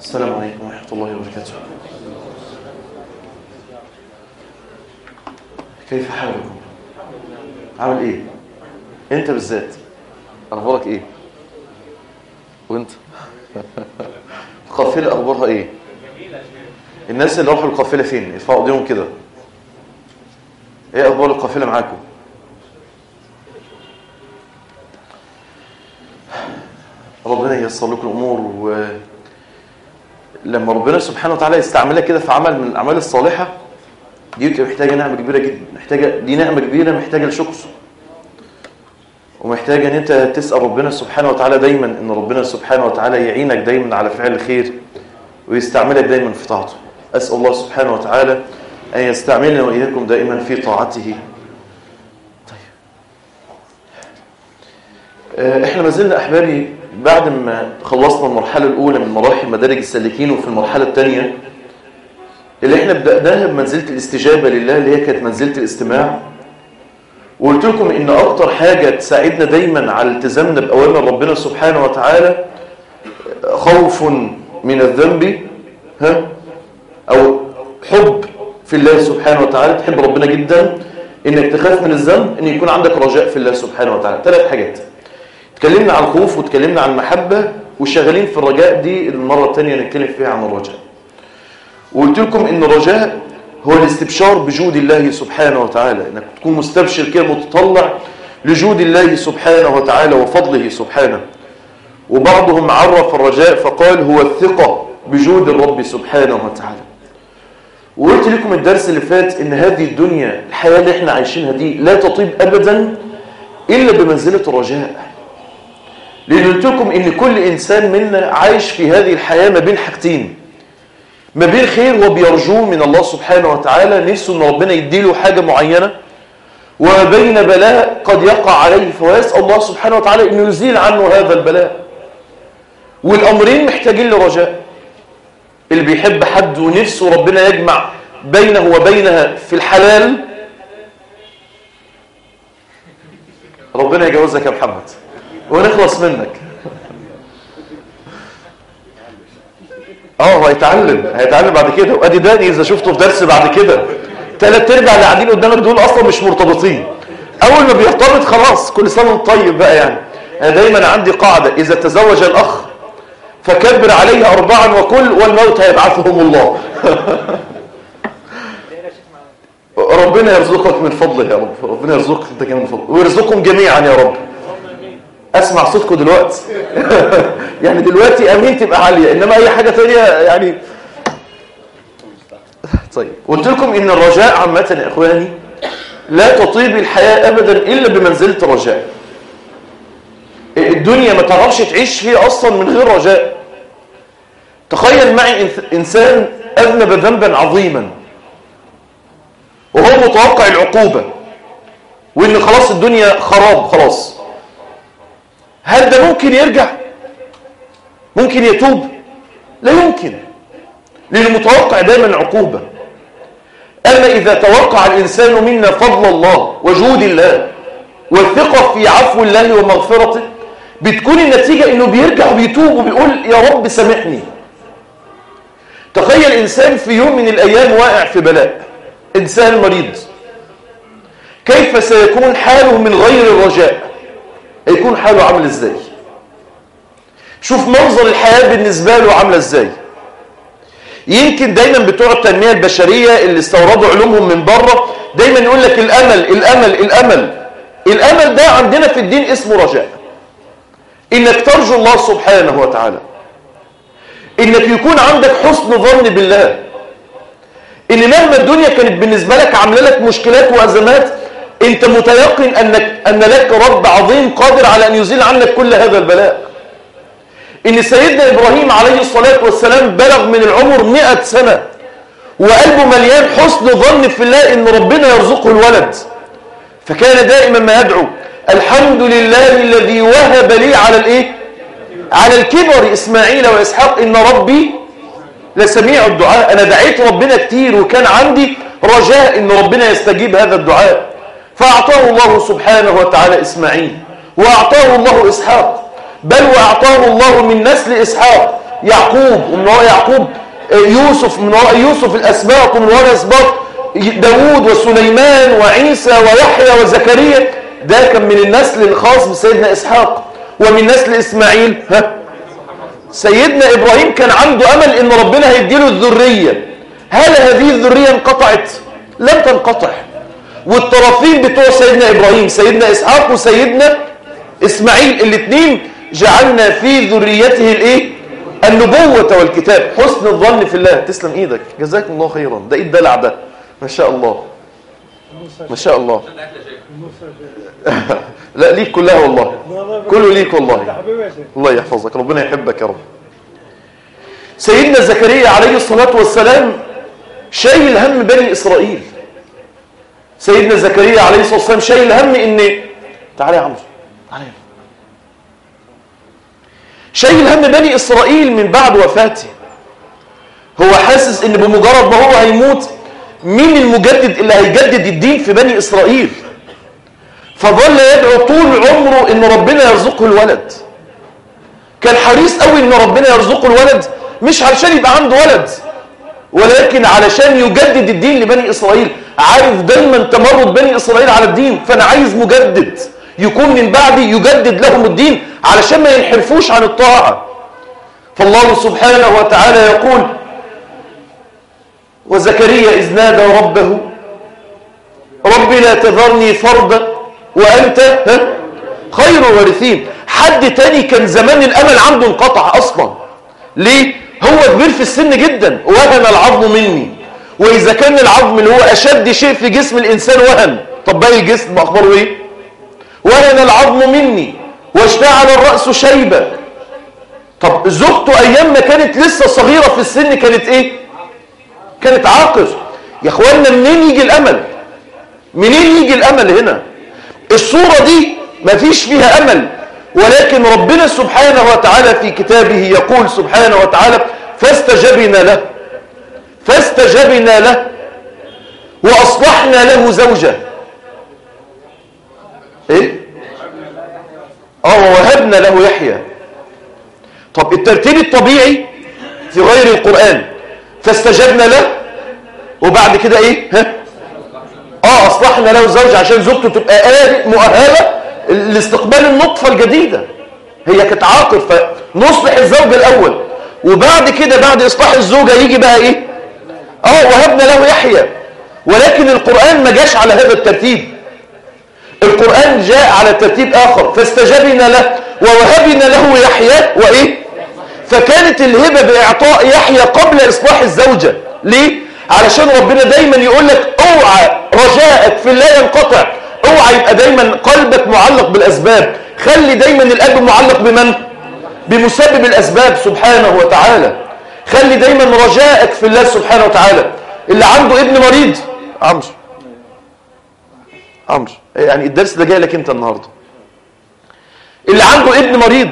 السلام عليكم ورحمة الله وبركاته كيف حالكم عامل ايه انت بالذات اخبارك ايه وانت القافله اخبارها ايه الناس اللي راحوا القافله فين ارفعوا ايديهم كده ايه اخبار القافله معاكم ربنا ييسر لكم الامور و لما ربنا سبحانه وتعالى يستعملها كده في عمل من الاعمال الصالحه دي بتبقى محتاجه نعمه كبيره جدا محتاجه دي نعمه كبيره محتاجه لشكر ومحتاجه ان انت تسال ربنا سبحانه وتعالى دايما ان ربنا سبحانه وتعالى يعينك دايما على فعل الخير ويستعملك دايما في طاعته اسال الله سبحانه وتعالى ان يستعملنا واياكم دائما في طاعته طيب احنا ما زلنا احبابي بعد ما خلصنا المرحله الاولى من مراحل مدارج السالكين وفي المرحله الثانيه اللي احنا بدأناها بمنزلة الاستجابة لله اللي هي كانت منزلة الاستماع وقلت لكم ان اكتر حاجة تساعدنا دايما على التزامنا بأوامر ربنا سبحانه وتعالى خوف من الذنب ها او حب في الله سبحانه وتعالى تحب ربنا جدا انك تخاف من الذنب ان يكون عندك رجاء في الله سبحانه وتعالى ثلاث حاجات اتكلمنا عن الخوف واتكلمنا عن المحبة وشغالين في الرجاء دي المرة الثانية نتكلم فيها عن الرجاء وقلت لكم ان الرجاء هو الاستبشار بجود الله سبحانه وتعالى انك تكون مستبشر كده متطلع لجود الله سبحانه وتعالى وفضله سبحانه وبعضهم عرف الرجاء فقال هو الثقة بجود الرب سبحانه وتعالى وقلت لكم الدرس اللي فات ان هذه الدنيا الحياة اللي احنا عايشينها دي لا تطيب ابدا الا بمنزلة الرجاء لان قلت لكم ان كل انسان منا عايش في هذه الحياة ما بين حاجتين ما بين خير وبيرجوه من الله سبحانه وتعالى نفسه ان ربنا يديله حاجة معينة وما بين بلاء قد يقع عليه فيسأل الله سبحانه وتعالى انه يزيل عنه هذا البلاء والامرين محتاجين لرجاء اللي بيحب حد ونفسه ربنا يجمع بينه وبينها في الحلال ربنا يجوزك يا محمد ونخلص منك اه هو هيتعلم هيتعلم بعد كده وادي داني اذا شفته في درس بعد كده ثلاث ارباع اللي قاعدين قدامك دول اصلا مش مرتبطين اول ما بيرتبط خلاص كل سنه وانت طيب بقى يعني انا دايما عندي قاعده اذا تزوج الاخ فكبر عليه اربعا وكل والموت هيبعثهم الله ربنا يرزقك من فضله يا رب ربنا يرزقك انت كمان من فضله ويرزقكم جميعا يا رب اسمع صوتكم دلوقتي يعني دلوقتي امين تبقى عاليه انما اي حاجه ثانيه يعني طيب قلت لكم ان الرجاء عامه يا اخواني لا تطيب الحياه ابدا الا بمنزله الرجاء الدنيا ما تعرفش تعيش فيها اصلا من غير رجاء تخيل معي انسان اذنب ذنبا عظيما وهو متوقع العقوبه وان خلاص الدنيا خراب خلاص هل ده ممكن يرجع ممكن يتوب لا يمكن لأنه متوقع دائما عقوبة أما إذا توقع الإنسان منا فضل الله وجود الله والثقة في عفو الله ومغفرته بتكون النتيجة إنه بيرجع وبيتوب وبيقول يا رب سامحني تخيل إنسان في يوم من الأيام واقع في بلاء إنسان مريض كيف سيكون حاله من غير الرجاء هيكون حاله عامل ازاي شوف منظر الحياة بالنسبة له عاملة ازاي يمكن دايما بتوع التنمية البشرية اللي استوردوا علومهم من بره دايما يقول لك الامل الامل الامل الامل ده عندنا في الدين اسمه رجاء انك ترجو الله سبحانه وتعالى انك يكون عندك حسن ظن بالله ان مهما الدنيا كانت بالنسبة لك عامله لك مشكلات وازمات انت متيقن انك ان لك رب عظيم قادر على ان يزيل عنك كل هذا البلاء ان سيدنا ابراهيم عليه الصلاة والسلام بلغ من العمر مئة سنة وقلبه مليان حسن ظن في الله ان ربنا يرزقه الولد فكان دائما ما يدعو الحمد لله الذي وهب لي على الايه على الكبر اسماعيل واسحاق ان ربي لسميع الدعاء انا دعيت ربنا كتير وكان عندي رجاء ان ربنا يستجيب هذا الدعاء فأعطاه الله سبحانه وتعالى إسماعيل وأعطاه الله إسحاق بل وأعطاه الله من نسل إسحاق يعقوب ومن وراء يعقوب يوسف من وراء يوسف الأسباط ومن وراء الأسباط داود وسليمان وعيسى ويحيى وزكريا ده كان من النسل الخاص بسيدنا إسحاق ومن نسل إسماعيل ها سيدنا إبراهيم كان عنده أمل إن ربنا هيديله الذرية هل هذه الذرية انقطعت؟ لم تنقطع والطرفين بتوع سيدنا إبراهيم سيدنا إسحاق وسيدنا إسماعيل الاثنين جعلنا في ذريته الايه النبوة والكتاب حسن الظن في الله تسلم ايدك جزاكم الله خيرا ده ايد دلع ده ما شاء الله ما شاء الله لا ليك كلها والله كله ليك والله الله يحفظك ربنا يحبك يا رب سيدنا زكريا عليه الصلاة والسلام شايل هم بني إسرائيل سيدنا زكريا عليه الصلاة والسلام شايل هم إن تعالى يا عمرو تعالى شايل هم بني إسرائيل من بعد وفاته هو حاسس إن بمجرد ما هو هيموت مين المجدد اللي هيجدد الدين في بني إسرائيل فظل يدعو طول عمره إن ربنا يرزقه الولد كان حريص قوي إن ربنا يرزقه الولد مش علشان يبقى عنده ولد ولكن علشان يجدد الدين لبني إسرائيل عارف دايما تمرد بني إسرائيل على الدين فأنا عايز مجدد يكون من بعدي يجدد لهم الدين علشان ما ينحرفوش عن الطاعة فالله سبحانه وتعالى يقول وزكريا إذ نادى ربه رب لا تذرني فردا وأنت ها خير الوارثين حد تاني كان زمان الأمل عنده انقطع أصلا ليه؟ هو كبير في السن جدا وهن العظم مني وإذا كان العظم اللي هو أشد شيء في جسم الإنسان وهن طب باقي الجسم أخباره إيه؟ وهن العظم مني واشتعل الرأس شيبة طب زوجته أيام ما كانت لسه صغيرة في السن كانت إيه؟ كانت عاقر يا اخوانا منين يجي الامل منين يجي الامل هنا الصورة دي مفيش فيها امل ولكن ربنا سبحانه وتعالى في كتابه يقول سبحانه وتعالى فاستجبنا له فاستجبنا له واصلحنا له زوجه ايه اه ووهبنا له يحيى طب الترتيب الطبيعي في غير القرآن فاستجبنا له وبعد كده ايه ها اه اصلحنا له زوج عشان زوجته تبقى مؤهله لاستقبال النطفه الجديده هي كانت عاقر فنصلح الزوج الاول وبعد كده بعد اصلاح الزوجه يجي بقى ايه اه وهبنا له يحيى ولكن القران ما جاش على هذا الترتيب القران جاء على ترتيب اخر فاستجبنا له ووهبنا له يحيى وايه فكانت الهبه باعطاء يحيى قبل اصلاح الزوجه ليه علشان ربنا دايما يقول لك اوعى رجائك في الله ينقطع اوعى يبقى دايما قلبك معلق بالاسباب خلي دايما القلب معلق بمن بمسبب الاسباب سبحانه وتعالى خلي دايما رجائك في الله سبحانه وتعالى اللي عنده ابن مريض عمرو عمرو يعني الدرس ده جاي لك انت النهارده اللي عنده ابن مريض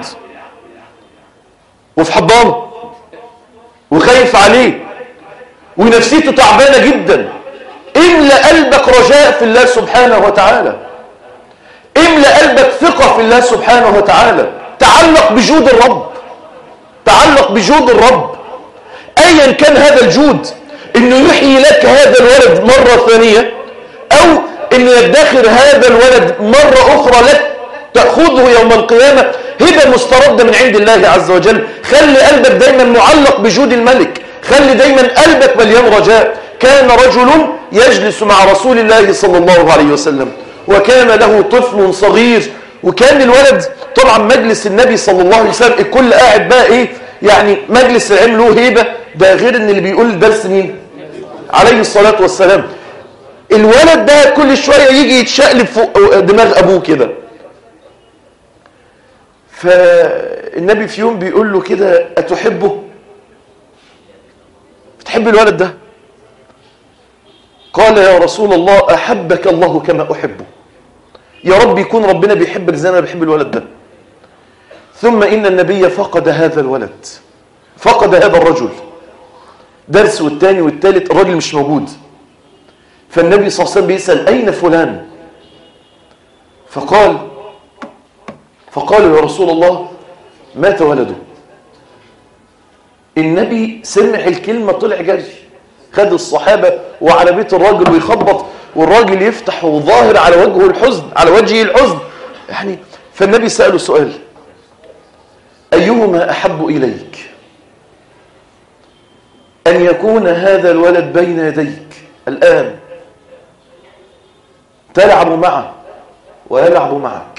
وفي حضانه وخايف عليه ونفسيته تعبانه جدا املا قلبك رجاء في الله سبحانه وتعالى املا قلبك ثقه في الله سبحانه وتعالى تعلق بجود الرب تعلق بجود الرب ايا كان هذا الجود انه يحيي لك هذا الولد مره ثانيه او انه يدخر هذا الولد مره اخرى لك تاخذه يوم القيامه هبه مسترده من عند الله عز وجل خلي قلبك دايما معلق بجود الملك خلي دايما قلبك مليان رجاء كان رجل يجلس مع رسول الله صلى الله عليه وسلم وكان له طفل صغير وكان الولد طبعا مجلس النبي صلى الله عليه وسلم الكل قاعد بقى ايه يعني مجلس العلم له هيبه ده غير ان اللي بيقول الدرس مين عليه الصلاه والسلام الولد ده كل شويه يجي يتشقلب فوق دماغ ابوه كده فالنبي في يوم بيقول له كده اتحبه بتحب الولد ده قال يا رسول الله أحبك الله كما أحبه يا رب يكون ربنا بيحبك زي أنا بحب الولد ده ثم إن النبي فقد هذا الولد فقد هذا الرجل درس والتاني والتالت الراجل مش موجود فالنبي صلى الله عليه وسلم بيسأل أين فلان فقال فقالوا يا رسول الله مات ولده النبي سمع الكلمة طلع جري خد الصحابة وعلى بيت الراجل ويخبط والراجل يفتح وظاهر على وجهه الحزن على وجهه الحزن يعني فالنبي سأله سؤال أيهما أحب إليك أن يكون هذا الولد بين يديك الآن تلعب معه ويلعب معك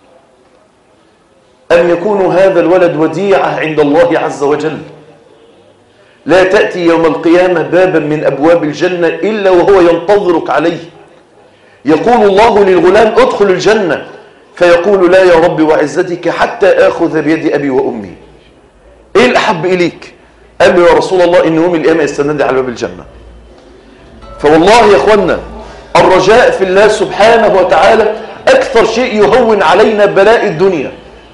أن يكون هذا الولد وديعة عند الله عز وجل لا تأتي يوم القيامة بابا من أبواب الجنة إلا وهو ينتظرك عليه يقول الله للغلام ادخل الجنة فيقول لا يا رب وعزتك حتى آخذ بيد أبي وأمي إيه الأحب إليك قال له يا رسول الله إن يوم القيامة يستند على باب الجنة فوالله يا أخوانا الرجاء في الله سبحانه وتعالى أكثر شيء يهون علينا بلاء الدنيا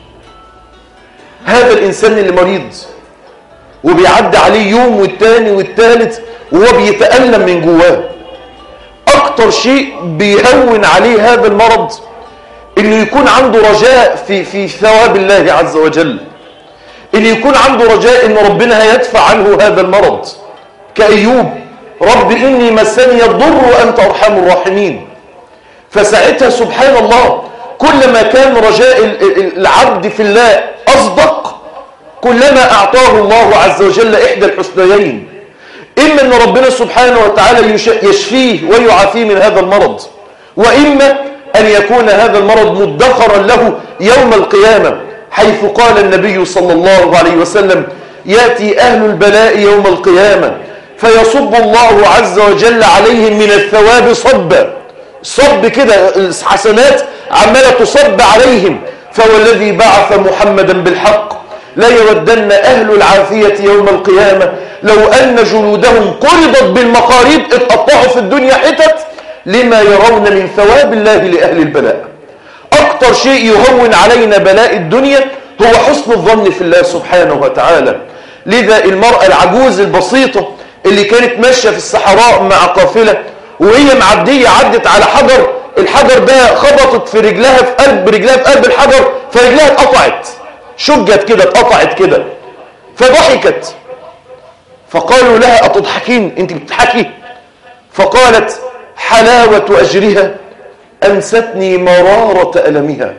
هذا الإنسان اللي مريض وبيعدي عليه يوم والتاني والتالت وهو بيتألم من جواه أكتر شيء بيهون عليه هذا المرض إنه يكون عنده رجاء في, في ثواب الله عز وجل إنه يكون عنده رجاء إن ربنا هيدفع عنه هذا المرض كأيوب رب إني مسني الضر وأنت أرحم الراحمين فساعتها سبحان الله كلما كان رجاء العبد في الله أصدق كلما أعطاه الله عز وجل إحدى الحسنيين إما أن ربنا سبحانه وتعالى يشفيه ويعافيه من هذا المرض وإما أن يكون هذا المرض مدخرا له يوم القيامة حيث قال النبي صلى الله عليه وسلم يأتي أهل البلاء يوم القيامة فيصب الله عز وجل عليهم من الثواب صبا صب كده الحسنات عمالة تصب عليهم فهو الذي بعث محمدا بالحق لا يودن أهل العافية يوم القيامة لو أن جلودهم قرضت بالمقاريب اتقطعوا في الدنيا حتت لما يرون من ثواب الله لأهل البلاء أكتر شيء يهون علينا بلاء الدنيا هو حسن الظن في الله سبحانه وتعالى لذا المرأة العجوز البسيطة اللي كانت ماشية في الصحراء مع قافلة وهي معدية عدت على حجر الحجر ده خبطت في رجلها في قلب رجلها في قلب الحجر فرجلها اتقطعت شجت كده اتقطعت كده فضحكت فقالوا لها أتضحكين انت بتضحكي فقالت حلاوة أجرها أنستني مرارة ألمها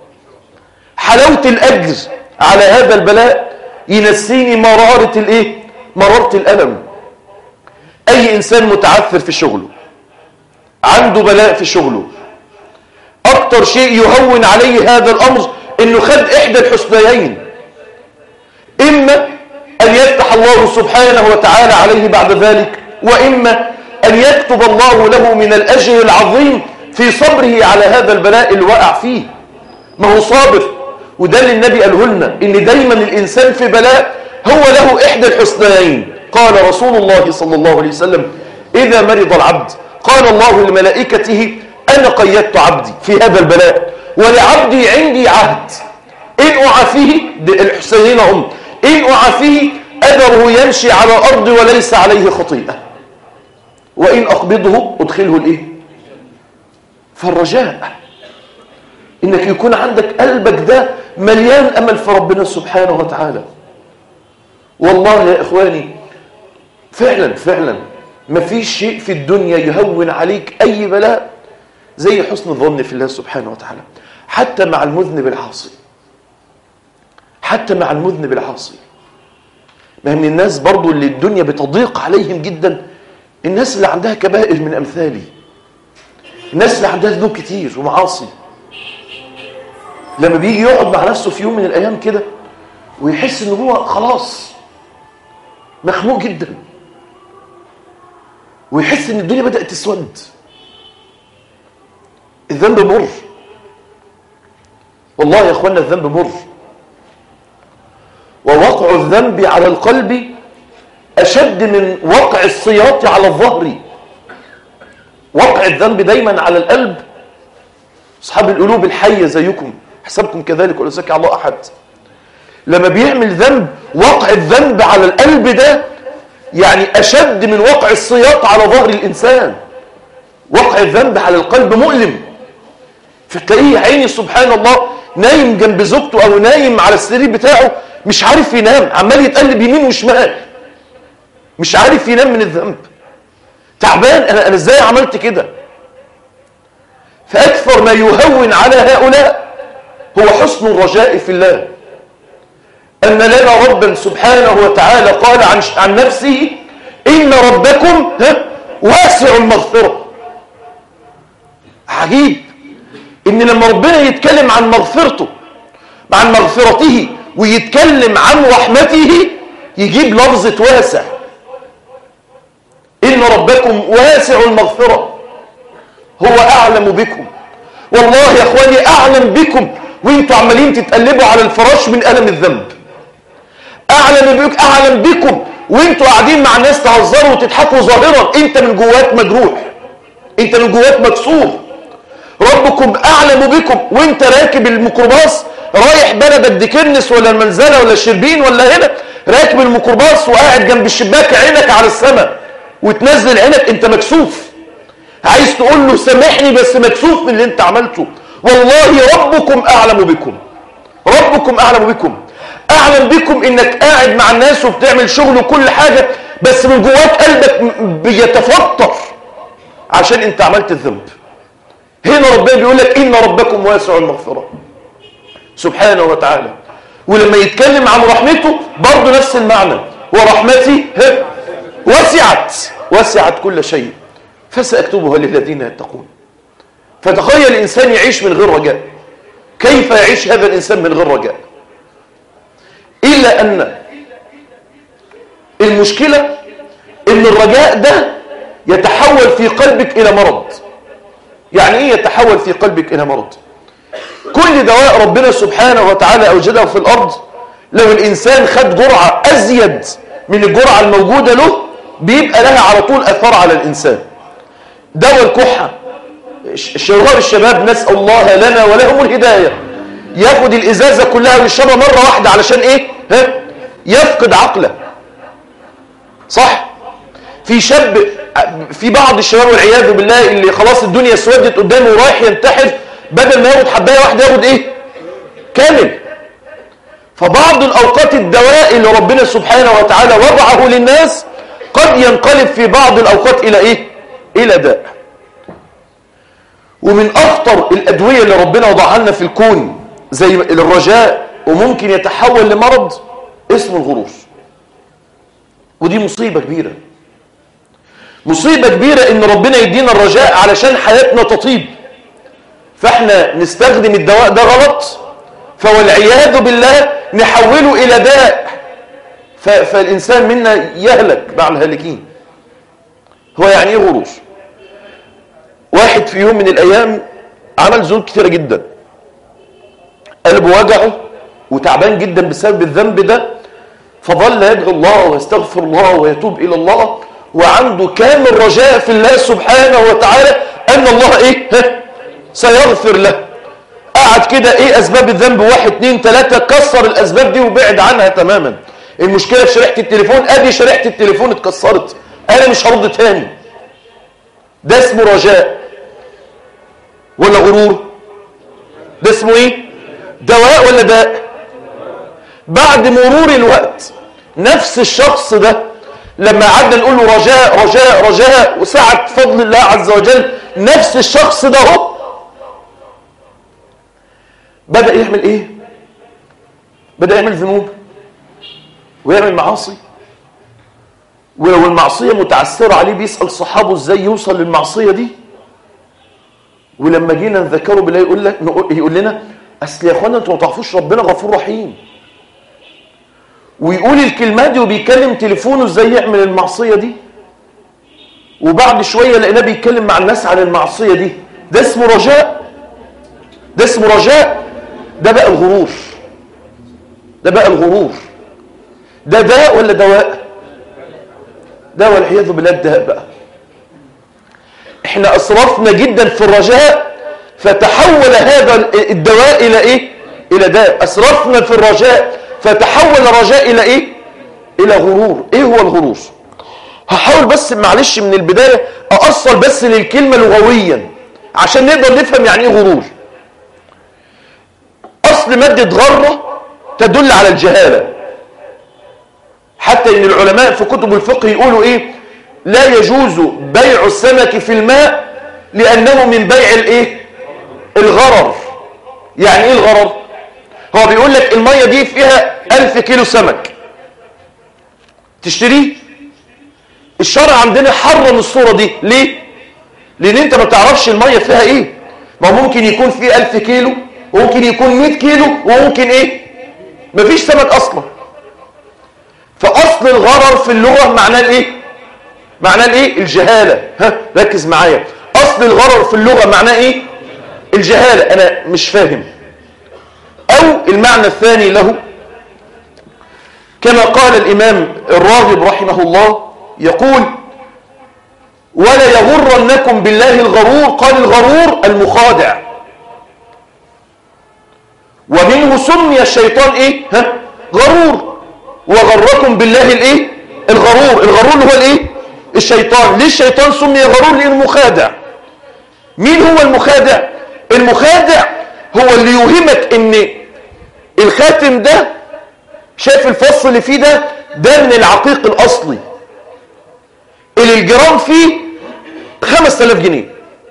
حلاوة الأجر على هذا البلاء ينسيني مرارة الإيه؟ مرارة الألم أي إنسان متعثر في شغله عنده بلاء في شغله أكتر شيء يهون عليه هذا الأمر إنه خد إحدى الحسنيين إما أن يفتح الله سبحانه وتعالى عليه بعد ذلك وإما أن يكتب الله له من الأجر العظيم في صبره على هذا البلاء اللي وقع فيه ما هو صابر وده اللي النبي قاله لنا إن دايما الإنسان في بلاء هو له إحدى الحسنيين قال رسول الله صلى الله عليه وسلم إذا مرض العبد قال الله لملائكته أنا قيدت عبدي في هذا البلاء ولعبدي عندي عهد إن أعافيه الحسنين هم إن أعافيه أذره يمشي على الأرض وليس عليه خطيئة وإن أقبضه أدخله الإيه فالرجاء إنك يكون عندك قلبك ده مليان أمل في ربنا سبحانه وتعالى والله يا إخواني فعلا فعلا ما فيش شيء في الدنيا يهون عليك أي بلاء زي حسن الظن في الله سبحانه وتعالى حتى مع المذنب العاصي حتى مع المذنب العاصي ما من الناس برضو اللي الدنيا بتضيق عليهم جدا الناس اللي عندها كبائر من أمثالي الناس اللي عندها ذنوب كتير ومعاصي لما بيجي يقعد مع نفسه في يوم من الأيام كده ويحس ان هو خلاص مخنوق جدا ويحس ان الدنيا بدأت تسود الذنب مر والله يا اخوانا الذنب مر ووقع الذنب على القلب أشد من وقع السياط على الظهر وقع الذنب دايما على القلب أصحاب القلوب الحية زيكم حسابكم كذلك ولا زكي الله أحد لما بيعمل ذنب وقع الذنب على القلب ده يعني أشد من وقع السياط على ظهر الإنسان وقع الذنب على القلب مؤلم فتلاقيه عيني سبحان الله نايم جنب زوجته أو نايم على السرير بتاعه مش عارف ينام عمال يتقلب يمين وشمال مش عارف ينام من الذنب تعبان انا انا ازاي عملت كده فاكثر ما يهون على هؤلاء هو حسن الرجاء في الله ان لنا ربا سبحانه وتعالى قال عن عن نفسه ان ربكم واسع المغفره عجيب ان لما ربنا يتكلم عن مغفرته عن مغفرته ويتكلم عن رحمته يجيب لفظة واسع إن ربكم واسع المغفرة هو أعلم بكم والله يا أخواني أعلم بكم وانتوا عمالين تتقلبوا على الفراش من ألم الذنب أعلم بك أعلم بكم وانتوا قاعدين مع الناس تهزروا وتضحكوا ظاهرا انت من جواك مجروح انت من جواك مكسور ربكم أعلم بكم وانت راكب الميكروباص رايح بلدك دي كرنس ولا المنزلة ولا الشربين ولا هنا راكب الميكروباص وقاعد جنب الشباك عينك على السماء وتنزل عينك انت مكسوف عايز تقول له سامحني بس مكسوف من اللي انت عملته والله ربكم أعلم بكم ربكم أعلم بكم أعلم بكم انك قاعد مع الناس وبتعمل شغل وكل حاجة بس من جواك قلبك بيتفطر عشان انت عملت الذنب هنا ربنا بيقول لك إن ربكم واسع المغفرة سبحانه وتعالى ولما يتكلم عن رحمته برضه نفس المعنى ورحمتي وسعت وسعت كل شيء فسأكتبها للذين يتقون فتخيل الإنسان يعيش من غير رجاء كيف يعيش هذا الإنسان من غير رجاء إلا أن المشكلة أن الرجاء ده يتحول في قلبك إلى مرض يعني ايه يتحول في قلبك الى مرض كل دواء ربنا سبحانه وتعالى اوجده في الارض لو الانسان خد جرعة ازيد من الجرعة الموجودة له بيبقى لها على طول اثار على الانسان دواء الكحة شباب الشباب نسأل الله لنا ولهم الهداية ياخد الازازة كلها ويشربها مرة واحدة علشان ايه ها؟ يفقد عقله صح في شاب في بعض الشباب والعياذ بالله اللي خلاص الدنيا اسودت قدامه ورايح ينتحر بدل ما ياخد حبايه واحده ياخد ايه كامل فبعض الاوقات الدواء اللي ربنا سبحانه وتعالى وضعه للناس قد ينقلب في بعض الاوقات الى ايه الى داء ومن اخطر الادويه اللي ربنا وضعها لنا في الكون زي الرجاء وممكن يتحول لمرض اسمه الغرور ودي مصيبه كبيره مصيبة كبيرة ان ربنا يدينا الرجاء علشان حياتنا تطيب فاحنا نستخدم الدواء ده غلط فوالعياذ بالله نحوله الى داء فالانسان منا يهلك مع الهالكين هو يعني ايه غرور واحد في يوم من الايام عمل ذنوب كثيره جدا قلبه وجعه وتعبان جدا بسبب الذنب ده فظل يدعو الله ويستغفر الله ويتوب الى الله وعنده كامل رجاء في الله سبحانه وتعالى أن الله إيه ها سيغفر له قعد كده إيه أسباب الذنب واحد اتنين تلاتة كسر الأسباب دي وبعد عنها تماما المشكلة في شريحة التليفون أدي شريحة التليفون اتكسرت أنا مش هرد تاني ده اسمه رجاء ولا غرور ده اسمه ايه دواء ولا داء بعد مرور الوقت نفس الشخص ده لما قعدنا نقول له رجاء رجاء رجاء وسعة فضل الله عز وجل نفس الشخص ده هو بدأ يعمل ايه بدأ يعمل ذنوب ويعمل معاصي ولو المعصية متعثرة عليه بيسأل صحابه ازاي يوصل للمعصية دي ولما جينا نذكره بالله يقول لك يقول لنا اصل يا اخوانا انتوا ما تعرفوش ربنا غفور رحيم ويقول الكلمات دي وبيكلم تليفونه ازاي يعمل المعصية دي وبعد شوية لقيناه بيتكلم مع الناس عن المعصية دي ده اسمه رجاء ده اسمه رجاء ده بقى الغرور ده بقى الغرور ده داء ولا دواء ده والعياذ بالله الداء بقى احنا اسرفنا جدا في الرجاء فتحول هذا الدواء الى ايه الى داء اسرفنا في الرجاء فتحول الرجاء الى ايه الى غرور ايه هو الغرور هحاول بس معلش من البداية اأصل بس للكلمة لغويا عشان نقدر نفهم يعني ايه غرور اصل مادة غرة تدل على الجهالة حتى ان العلماء في كتب الفقه يقولوا ايه لا يجوز بيع السمك في الماء لانه من بيع الايه الغرر يعني ايه الغرر هو بيقول لك المية دي فيها ألف كيلو سمك تشتريه الشرع عندنا حرم الصورة دي ليه لان انت ما تعرفش المية فيها ايه ما ممكن يكون فيه ألف كيلو وممكن يكون مئة كيلو وممكن ايه مفيش سمك اصلا فاصل الغرر في اللغة معناه الايه معناه الايه الجهالة ها ركز معايا اصل الغرر في اللغة معناه ايه الجهالة انا مش فاهم او المعنى الثاني له كما قال الامام الراغب رحمه الله يقول ولا يغرنكم بالله الغرور قال الغرور المخادع ومنه سمي الشيطان ايه ها غرور وغركم بالله الايه الغرور الغرور هو الايه الشيطان ليه الشيطان سمي غرور لانه مخادع مين هو المخادع المخادع هو اللي يوهمك ان الخاتم ده شايف الفص اللي فيه ده ده من العقيق الاصلي اللي الجرام فيه 5000 جنيه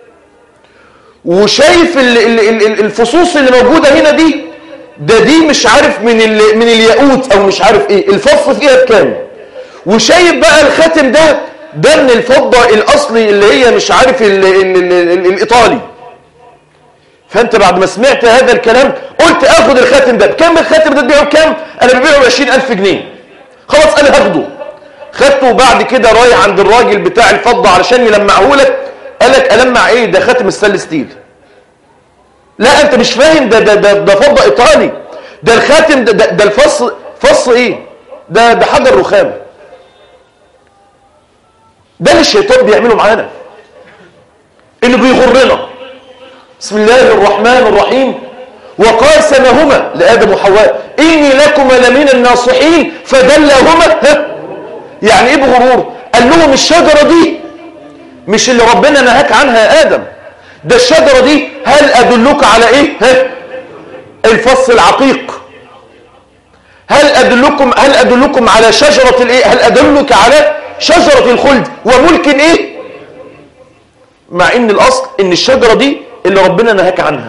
وشايف ال ال ال الفصوص اللي موجودة هنا دي ده دي مش عارف من ال من الياقوت او مش عارف ايه الفص فيها بكام وشايف بقى الخاتم ده ده من الفضة الاصلي اللي هي مش عارف ال ال ال ال الايطالي فانت بعد ما سمعت هذا الكلام قلت اخد الخاتم ده بكام الخاتم ده تبيعه بكام انا ببيعه ب 20000 جنيه خلاص انا هاخده خدته وبعد كده رايح عند الراجل بتاع الفضة علشان يلمعه لك قال لك ألمع ايه ده خاتم الستانلس ستيل لا انت مش فاهم ده ده ده, ده فضة ايطالي ده الخاتم ده ده, ده الفص فص ايه ده ده حجر رخام ده اللي الشيطان بيعمله معانا اللي بيغرنا بسم الله الرحمن الرحيم وقاسمهما لآدم وحواء إني لكما لمن الناصحين فدلهما ها يعني ايه بغرور قال لهم الشجرة دي مش اللي ربنا نهاك عنها يا آدم ده الشجرة دي هل أدلك على ايه ها الفص العقيق هل أدلكم هل أدلكم على شجرة الايه هل أدلك على شجرة الخلد وملك ايه مع ان الاصل ان الشجرة دي اللي ربنا نهاك عنها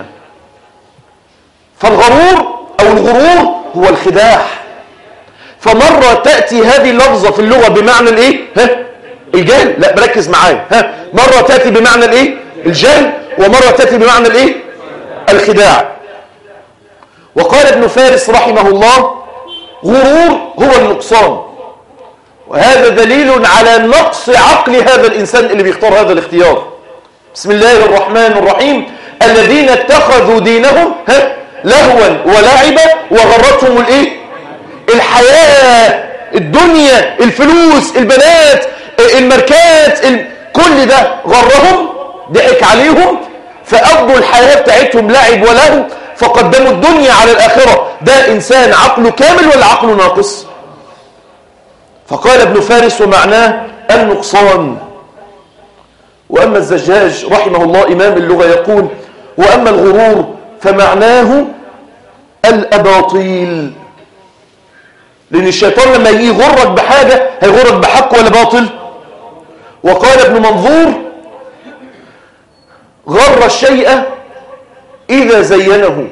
فالغرور او الغرور هو الخداع فمرة تأتي هذه اللفظة في اللغة بمعنى الايه ها الجهل لا بركز معايا ها مرة تأتي بمعنى الايه الجهل ومرة تأتي بمعنى الايه الخداع وقال ابن فارس رحمه الله غرور هو النقصان وهذا دليل على نقص عقل هذا الإنسان اللي بيختار هذا الاختيار بسم الله الرحمن الرحيم الذين اتخذوا دينهم ها لهوا ولعبا وغرتهم الايه الحياة الدنيا الفلوس البنات الماركات ال... كل ده غرهم ضحك عليهم فقضوا الحياة بتاعتهم لعب ولهو فقدموا الدنيا على الآخرة ده إنسان عقله كامل ولا عقله ناقص فقال ابن فارس ومعناه النقصان وأما الزجاج رحمه الله إمام اللغة يقول وأما الغرور فمعناه الأباطيل لأن الشيطان لما يجي يغرك بحاجة هيغرك بحق ولا باطل وقال ابن منظور غر الشيء إذا زينه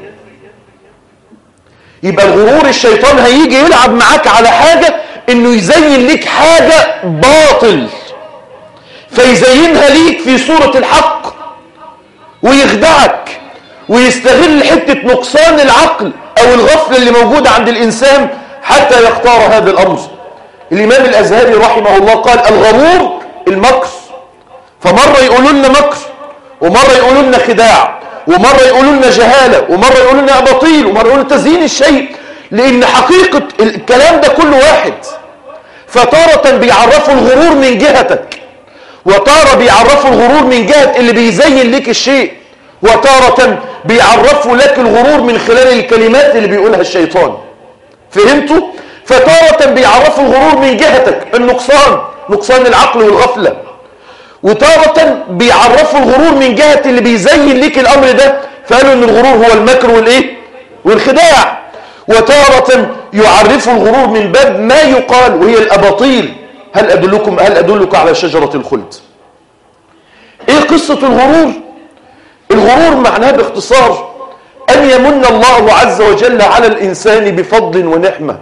يبقى الغرور الشيطان هيجي يلعب معاك على حاجة انه يزين لك حاجة باطل فيزينها ليك في صورة الحق ويخدعك ويستغل حتة نقصان العقل او الغفلة اللي موجودة عند الانسان حتى يختار هذا الامر الامام الازهري رحمه الله قال الغرور المكر فمرة يقولوا لنا مكر ومرة يقولوا لنا خداع ومرة يقولوا لنا جهالة ومرة يقولوا لنا أباطيل ومرة يقولوا تزيين الشيء لأن حقيقة الكلام ده كله واحد فتارة بيعرفوا الغرور من جهتك وتارة بيعرفوا الغرور من جهة اللي بيزين لك الشيء وتارة بيعرفوا لك الغرور من خلال الكلمات اللي بيقولها الشيطان فهمتوا؟ فتارة بيعرفوا الغرور من جهتك النقصان نقصان العقل والغفلة وتارة بيعرفوا الغرور من جهة اللي بيزين لك الأمر ده فقالوا ان الغرور هو المكر والايه والخداع وتارة يعرف الغرور من باب ما يقال وهي الأباطيل هل أدلكم هل أدلك على شجرة الخلد إيه قصة الغرور الغرور معناه باختصار أن يمن الله عز وجل على الإنسان بفضل ونعمة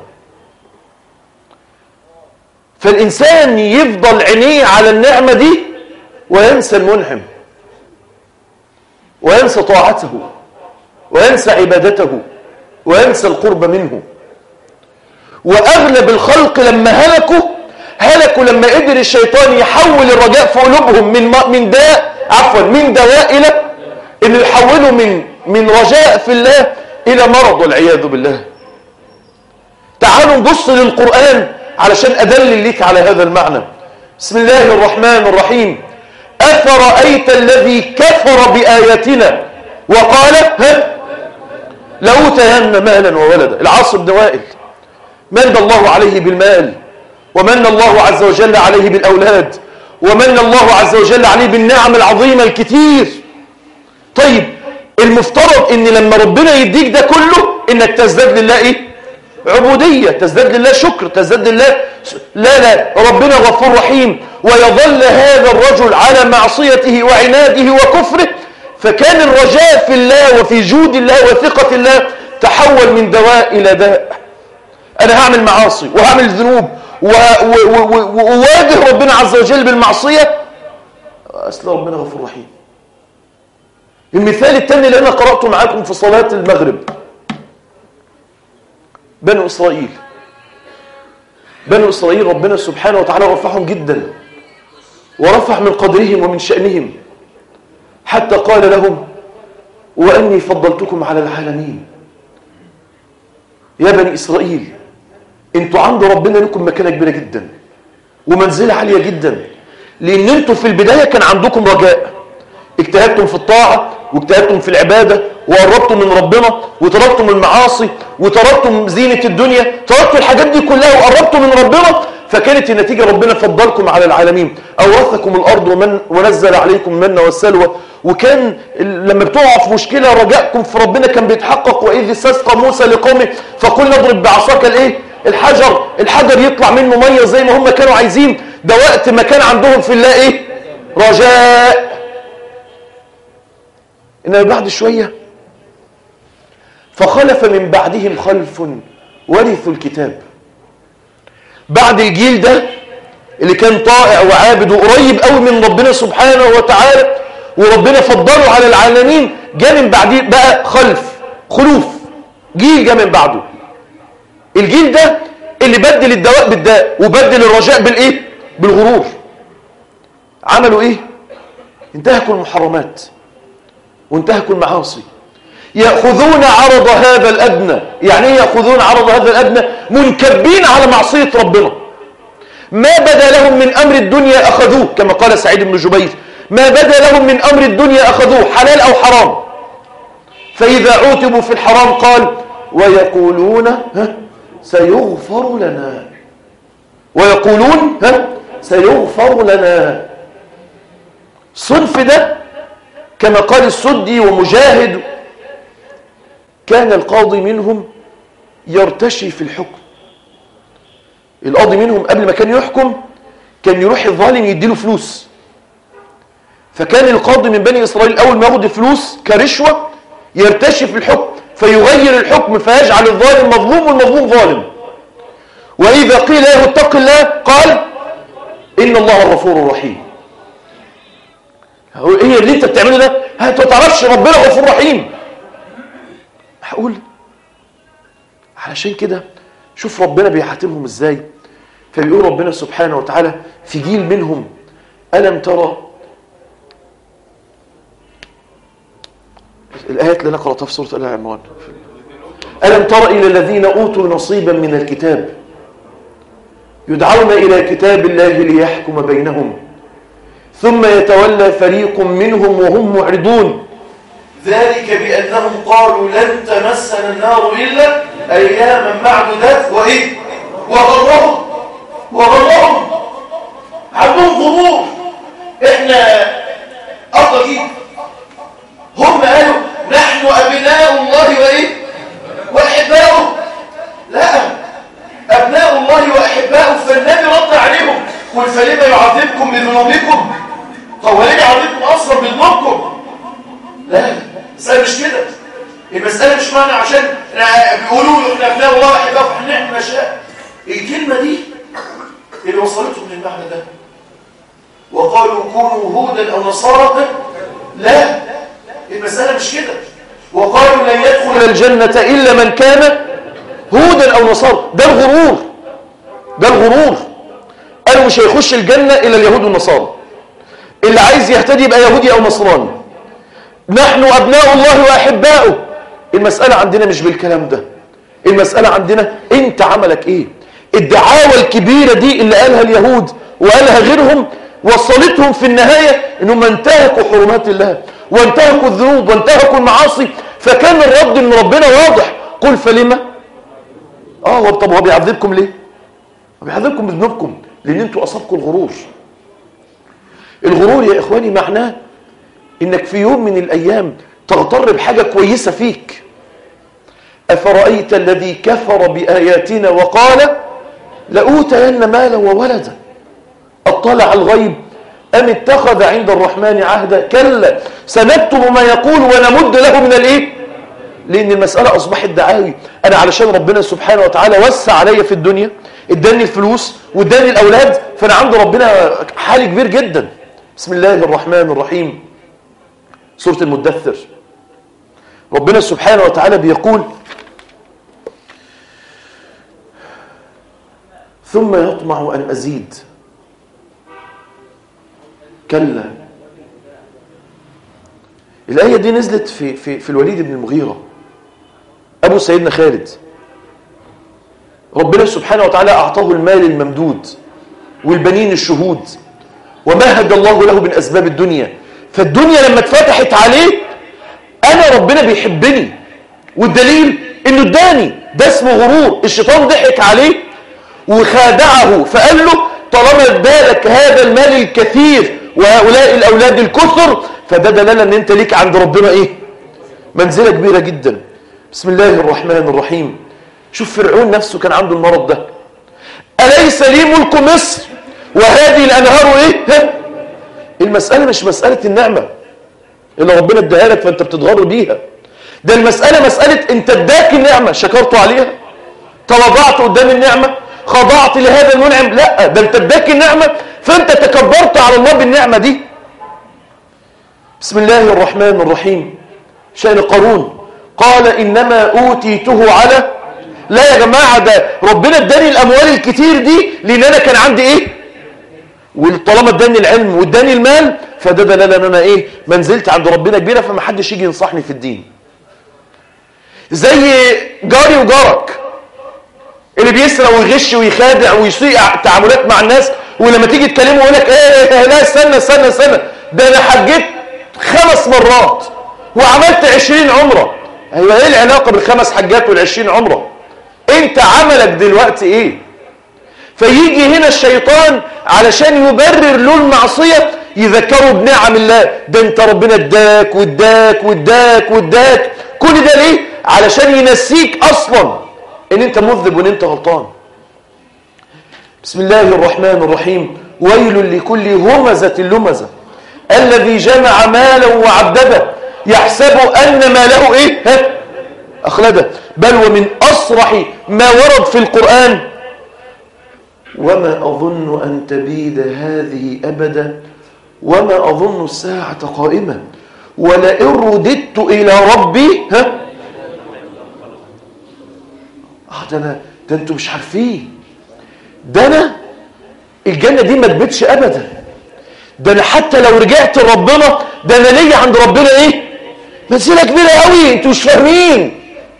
فالإنسان يفضل عينيه على النعمة دي وينسى المنعم وينسى طاعته وينسى عبادته وينسى القرب منه وأغلب الخلق لما هلكوا هلكوا لما قدر الشيطان يحول الرجاء في قلوبهم من من داء عفوا من دواء إلى إنه يحوله من من رجاء في الله إلى مرض والعياذ بالله تعالوا نبص للقرآن علشان أدلل لك على هذا المعنى بسم الله الرحمن الرحيم أفرأيت الذي كفر بآياتنا وقال ها لأوتين مالا وولدا العاص بن وائل من الله عليه بالمال ومن الله عز وجل عليه بالأولاد ومن الله عز وجل عليه بالنعم العظيمة الكتير طيب المفترض ان لما ربنا يديك ده كله انك تزداد لله ايه عبودية تزداد لله شكر تزداد لله لا لا ربنا غفور رحيم ويظل هذا الرجل على معصيته وعناده وكفره فكان الرجاء في الله وفي جود الله وثقة الله تحول من دواء إلى داء أنا هعمل معاصي وهعمل ذنوب وواجه ربنا عز وجل بالمعصية أصل ربنا غفور رحيم المثال الثاني اللي أنا قرأته معاكم في صلاة المغرب بنو إسرائيل بنو إسرائيل ربنا سبحانه وتعالى رفعهم جدا ورفع من قدرهم ومن شأنهم حتى قال لهم وأني فضلتكم على العالمين يا بني إسرائيل انتوا عند ربنا لكم مكانة كبيرة جدا ومنزلة عالية جدا لأن انتوا في البداية كان عندكم رجاء اجتهدتم في الطاعة واجتهدتم في العبادة وقربتم من ربنا وتركتم المعاصي وتركتم زينة الدنيا تركتوا الحاجات دي كلها وقربتم من ربنا فكانت النتيجة ربنا فضلكم على العالمين أورثكم الأرض ومن ونزل عليكم من والسلوى وكان لما بتقعوا في مشكلة رجائكم في ربنا كان بيتحقق وإذ استسقى موسى لقومه فقلنا اضرب بعصاك الايه الحجر الحجر يطلع منه مية زي ما هم كانوا عايزين ده وقت ما كان عندهم في الله ايه رجاء إنما بعد شوية فخلف من بعدهم خلف ورثوا الكتاب بعد الجيل ده اللي كان طائع وعابد وقريب قوي من ربنا سبحانه وتعالى وربنا فضله على العالمين جاء من بعديه بقى خلف خلوف جيل جاء من بعده الجيل ده اللي بدل الدواء بالداء وبدل الرجاء بالايه بالغرور عملوا ايه انتهكوا المحرمات وانتهكوا المعاصي يأخذون عرض هذا الأدنى يعني ايه يأخذون عرض هذا الأدنى منكبين على معصية ربنا ما بدا لهم من أمر الدنيا أخذوه كما قال سعيد بن جبير ما بدا لهم من أمر الدنيا أخذوه حلال أو حرام فإذا عوتبوا في الحرام قال ويقولون ها سيغفر لنا ويقولون ها سيغفر لنا صنف ده كما قال السدي ومجاهد كان القاضي منهم يرتشي في الحكم القاضي منهم قبل ما كان يحكم كان يروح الظالم يديله فلوس فكان القاضي من بني إسرائيل أول ما ياخد الفلوس كرشوة يرتشي في الحكم فيغير الحكم فيجعل الظالم مظلوم والمظلوم ظالم وإذا قيل له اتق الله قال إن الله غفور رحيم ايه اللي انت بتعمله ده انت ما تعرفش ربنا غفور رحيم هقول علشان كده شوف ربنا بيحاتمهم ازاي فبيقول ربنا سبحانه وتعالى في جيل منهم ألم ترى الآيات اللي أنا قرأتها في سورة آل عمران ألم تر إلى الذين أوتوا نصيبا من الكتاب يدعون إلى كتاب الله ليحكم بينهم ثم يتولى فريق منهم وهم معرضون ذلك بأنهم قالوا لن تمسنا النار إلا أياما معدودات وإيه وغرهم وغرهم عندهم غرور إحنا أفضل هم قالوا نحن أبناء الله وإيه وأحباؤه فلما يعذبكم بذنوبكم هو ليه يعذبكم اصلا بذنوبكم لا المسألة مش كده المسألة مش معنى عشان بيقولوا له احنا ابناء الله احباء فاحنا نعمل اشياء الكلمة دي اللي وصلتهم للمعنى ده وقالوا كونوا هودا او نصارى لا المسألة مش كده وقالوا لن يدخل الجنة إلا من كان هودا أو نصارى ده الغرور ده الغرور قالوا مش هيخش الجنة إلا اليهود والنصارى اللي عايز يهتدي يبقى يهودي أو نصراني نحن أبناء الله وأحباؤه المسألة عندنا مش بالكلام ده المسألة عندنا انت عملك ايه الدعاوى الكبيرة دي اللي قالها اليهود وقالها غيرهم وصلتهم في النهاية انهم انتهكوا حرمات الله وانتهكوا الذنوب وانتهكوا المعاصي فكان الرد من ربنا واضح قل فلما اه طب هو بيعذبكم ليه هو بيعذبكم بذنوبكم لان انتوا اصابكم الغرور الغرور يا اخواني معناه انك في يوم من الايام تغتر بحاجة كويسة فيك أفرأيت الذي كفر بآياتنا وقال لأوتين مالا وولدا اطلع الغيب أم اتخذ عند الرحمن عهدا كلا سنكتب ما يقول ونمد له من الايه لأن المسألة أصبحت دعاوي أنا علشان ربنا سبحانه وتعالى وسع عليا في الدنيا اداني الفلوس واداني الأولاد فأنا عند ربنا حالي كبير جدا بسم الله الرحمن الرحيم سورة المدثر ربنا سبحانه وتعالى بيقول ثم يطمع أن أزيد كلا الآية دي نزلت في, في, في الوليد بن المغيرة أبو سيدنا خالد ربنا سبحانه وتعالى أعطاه المال الممدود والبنين الشهود ومهد الله له من أسباب الدنيا فالدنيا لما اتفتحت عليه أنا ربنا بيحبني والدليل إنه اداني ده اسمه غرور الشيطان ضحك عليه وخادعه فقال له طالما ادالك هذا المال الكثير وهؤلاء الأولاد الكثر فده دلالة ان انت ليك عند ربنا ايه منزلة كبيرة جدا بسم الله الرحمن الرحيم شوف فرعون نفسه كان عنده المرض ده أليس لي ملك مصر وهذه الأنهار ايه ها؟ المسألة مش مسألة النعمة اللي ربنا اداها لك فانت بتتغر بيها ده المسألة مسألة انت اداك النعمة شكرت عليها تواضعت قدام النعمة خضعت لهذا المنعم لا ده انت اداك النعمة فانت تكبرت على الله بالنعمة دي بسم الله الرحمن الرحيم شأن قارون قال إنما أوتيته على لا يا جماعة ده ربنا اداني الأموال الكتير دي لأن أنا كان عندي إيه وطالما اداني العلم واداني المال فده دلالة أن أنا إيه منزلت عند ربنا كبيرة فما حدش يجي ينصحني في الدين زي جاري وجارك اللي بيسرق ويغش ويخادع ويسيء تعاملات مع الناس ولما تيجي تكلمه يقول لك ايه, إيه لا استنى استنى استنى ده انا حجيت خمس مرات وعملت عشرين عمرة ايوه ايه العلاقة بالخمس حجات والعشرين عمرة انت عملك دلوقتي ايه فيجي هنا الشيطان علشان يبرر له المعصية يذكره بنعم الله ده انت ربنا اداك واداك واداك واداك كل ده ليه علشان ينسيك اصلا ان انت مذنب وان انت غلطان بسم الله الرحمن الرحيم ويل لكل همزة لمزة الذي جمع مالا وعدده يحسب أن ماله إيه ها؟ أخلده بل ومن أصرح ما ورد في القرآن وما أظن أن تبيد هذه أبدا وما أظن الساعة قائمة ولئن رددت إلى ربي ها آه ده أنا ده أنتوا مش عارفين ده أنا الجنة دي ما تبتش أبدا ده أنا حتى لو رجعت لربنا ده أنا ليا عند ربنا إيه منزلة كبيرة قوي أنتوا مش فاهمين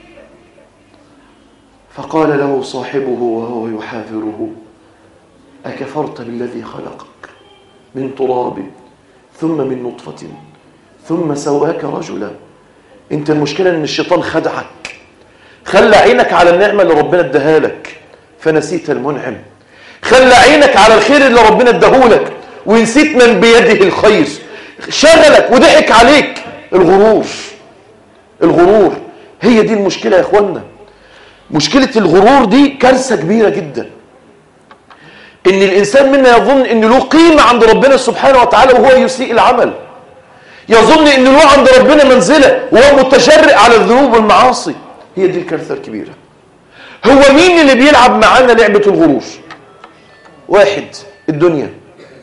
فقال له صاحبه وهو يحاذره أكفرت بالذي خلقك من تراب ثم من نطفة ثم سواك رجلا انت المشكلة ان الشيطان خدعك خلى عينك على النعمة اللي ربنا اداها لك فنسيت المنعم خلى عينك على الخير اللي ربنا اداهولك ونسيت من بيده الخير شغلك وضحك عليك الغرور الغرور هي دي المشكلة يا اخوانا مشكلة الغرور دي كارثة كبيرة جدا ان الانسان منا يظن ان له قيمة عند ربنا سبحانه وتعالى وهو يسيء العمل يظن ان له عند ربنا منزلة وهو متجرئ على الذنوب والمعاصي هي دي الكارثة الكبيرة هو مين اللي بيلعب معانا لعبة الغرور واحد الدنيا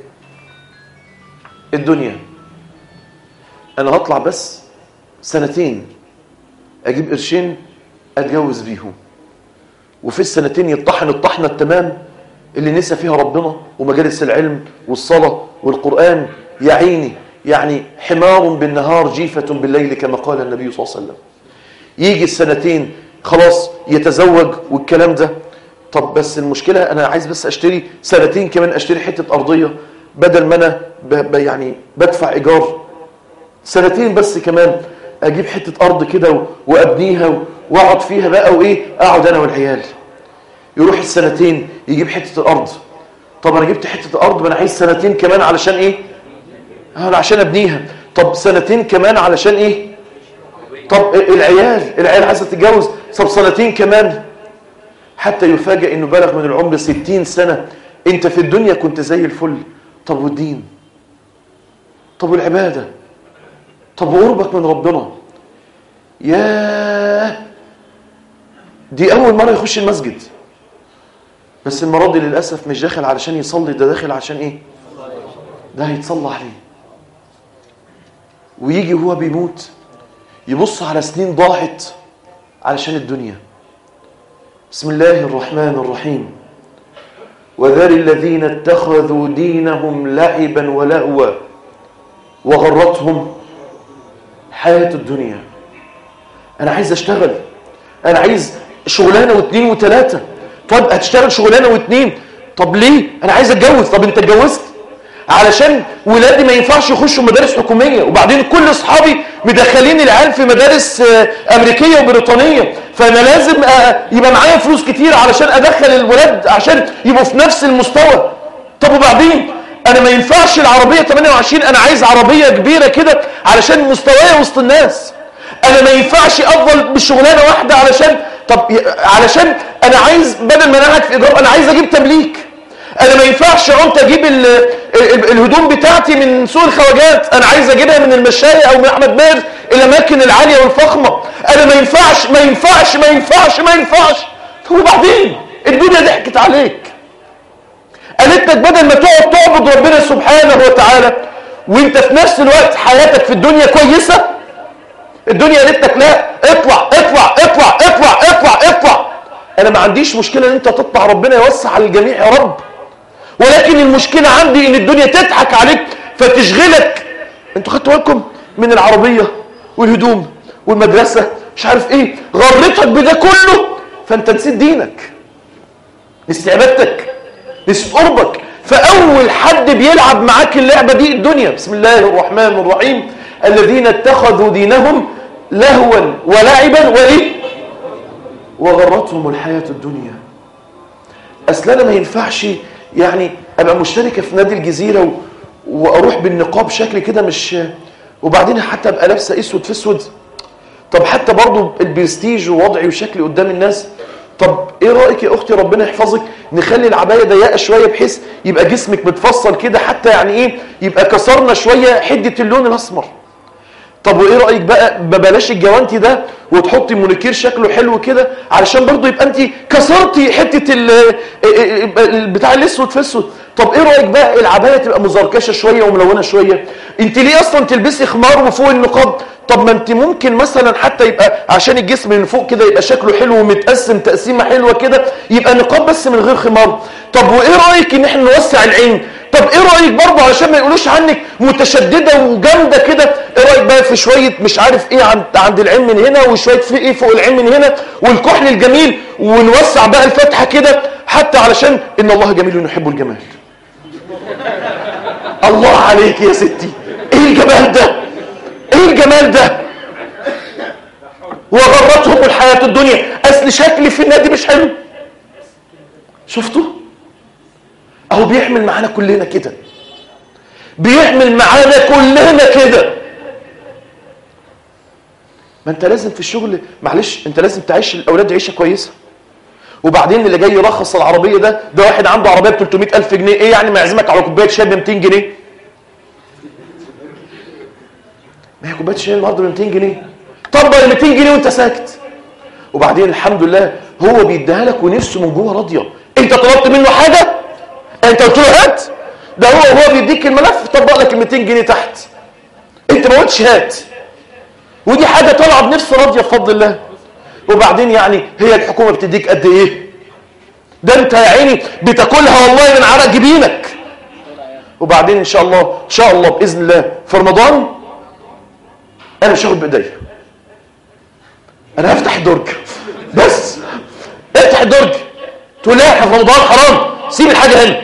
الدنيا انا هطلع بس سنتين اجيب قرشين اتجوز بيهم وفي السنتين يطحن الطحنة التمام اللي نسى فيها ربنا ومجالس العلم والصلاة والقرآن يا عيني يعني حمار بالنهار جيفة بالليل كما قال النبي صلى الله عليه وسلم يجي السنتين خلاص يتزوج والكلام ده طب بس المشكلة أنا عايز بس أشتري سنتين كمان أشتري حتة أرضية بدل ما أنا ب ب يعني بدفع إيجار سنتين بس كمان أجيب حتة أرض كده وأبنيها وأقعد فيها بقى وإيه أقعد أنا والعيال يروح السنتين يجيب حتة الأرض طب أنا جبت حتة الأرض ما أنا عايز سنتين كمان علشان إيه أنا عشان أبنيها طب سنتين كمان علشان إيه طب العيال العيال عايزة تتجوز طب سنتين كمان حتى يفاجئ انه بلغ من العمر ستين سنة انت في الدنيا كنت زي الفل طب والدين طب والعبادة طب وقربك من ربنا ياه دي اول مرة يخش المسجد بس المرة دي للأسف مش داخل علشان يصلي ده داخل عشان ايه ده هيتصلى عليه ويجي وهو بيموت يبص على سنين ضاعت علشان الدنيا بسم الله الرحمن الرحيم وذر الذين اتخذوا دينهم لعبا ولهوا وغرتهم حياة الدنيا أنا عايز أشتغل أنا عايز شغلانة واثنين وثلاثة طب هتشتغل شغلانة واثنين طب ليه أنا عايز أتجوز طب أنت اتجوزت علشان ولادي ما ينفعش يخشوا مدارس حكومية وبعدين كل أصحابي مدخلين العيال في مدارس أمريكية وبريطانية فأنا لازم يبقى معايا فلوس كتير علشان أدخل الولاد عشان يبقوا في نفس المستوى طب وبعدين أنا ما ينفعش العربية 28 أنا عايز عربية كبيرة كده علشان مستوايا وسط الناس أنا ما ينفعش أفضل بشغلانة واحدة علشان طب علشان أنا عايز بدل ما أنا قاعد في إيجار أنا عايز أجيب تمليك انا ما ينفعش قمت اجيب ال ال الهدوم بتاعتي من سوق الخواجات انا عايز اجيبها من المشاية او من احمد ماهر الاماكن العالية والفخمة انا ما ينفعش ما ينفعش ما ينفعش ما ينفعش وبعدين الدنيا ضحكت عليك قالت لك بدل ما تقعد تعبد ربنا سبحانه وتعالى وانت في نفس الوقت حياتك في الدنيا كويسة الدنيا قالت لك لا اطلع اطلع اطلع اطلع اطلع اطلع انا ما عنديش مشكلة ان انت تطلع ربنا يوسع على الجميع يا رب ولكن المشكلة عندي ان الدنيا تضحك عليك فتشغلك انتوا خدتوا بالكم من العربية والهدوم والمدرسة مش عارف ايه غرتك بده كله فانت نسيت دينك نسيت عبادتك نسيت قربك فاول حد بيلعب معاك اللعبة دي الدنيا بسم الله الرحمن الرحيم الذين اتخذوا دينهم لهوا ولعبا وايه وغرتهم الحياة الدنيا اصل انا ما ينفعش يعني ابقى مشتركه في نادي الجزيره و... واروح بالنقاب شكل كده مش وبعدين حتى ابقى لابسه اسود في اسود طب حتى برضو البرستيج ووضعي وشكلي قدام الناس طب ايه رايك يا اختي ربنا يحفظك نخلي العبايه ضيقه شويه بحيث يبقى جسمك متفصل كده حتى يعني ايه يبقى كسرنا شويه حده اللون الاسمر طب وايه رايك بقى ببلاش الجوانتي ده وتحطي مونيكير شكله حلو كده علشان برضو يبقى انت كسرتي حته ال بتاع الاسود في اسود طب ايه رايك بقى العبايه تبقى مزركشه شويه وملونه شويه انت ليه اصلا تلبسي خمار وفوق النقاب طب ما انت ممكن مثلا حتى يبقى عشان الجسم من فوق كده يبقى شكله حلو ومتقسم تقسيمه حلوه كده يبقى نقاب بس من غير خمار طب وايه رايك ان احنا نوسع العين طب ايه رايك برضه علشان ما يقولوش عنك متشدده وجامده كده ايه رايك بقى في شويه مش عارف ايه عند عند العين من هنا وشويه في ايه فوق العين من هنا والكحل الجميل ونوسع بقى الفتحه كده حتى علشان ان الله جميل يحب الجمال الله عليك يا ستي ايه الجمال ده ايه الجمال ده وغرتهم الحياه الدنيا اصل شكلي في النادي مش حلو شفتوا اهو بيعمل معانا كلنا كده بيعمل معانا كلنا كده ما انت لازم في الشغل معلش انت لازم تعيش الاولاد عيشه كويسه وبعدين اللي جاي يرخص العربيه ده ده واحد عنده عربيه ب 300000 جنيه ايه يعني ما يعزمك على كوبايه شاي ب 200 جنيه ما هي كوبايه الشاي النهارده ب 200 جنيه طبق ال 200 جنيه وانت ساكت وبعدين الحمد لله هو بيديها لك ونفسه من جوه راضيه انت طلبت منه حاجه انت قلت له هات ده هو هو بيديك الملف طبق لك ال 200 جنيه تحت انت ما قلتش هات ودي حاجه طالعه بنفس راضيه بفضل الله وبعدين يعني هي الحكومه بتديك قد ايه ده انت يا عيني بتاكلها والله من عرق جبينك وبعدين ان شاء الله ان شاء الله باذن الله في رمضان انا مش هاخد بايديا انا هفتح الدرج بس افتح الدرج تقول لا احنا في رمضان حرام سيب الحاجه هنا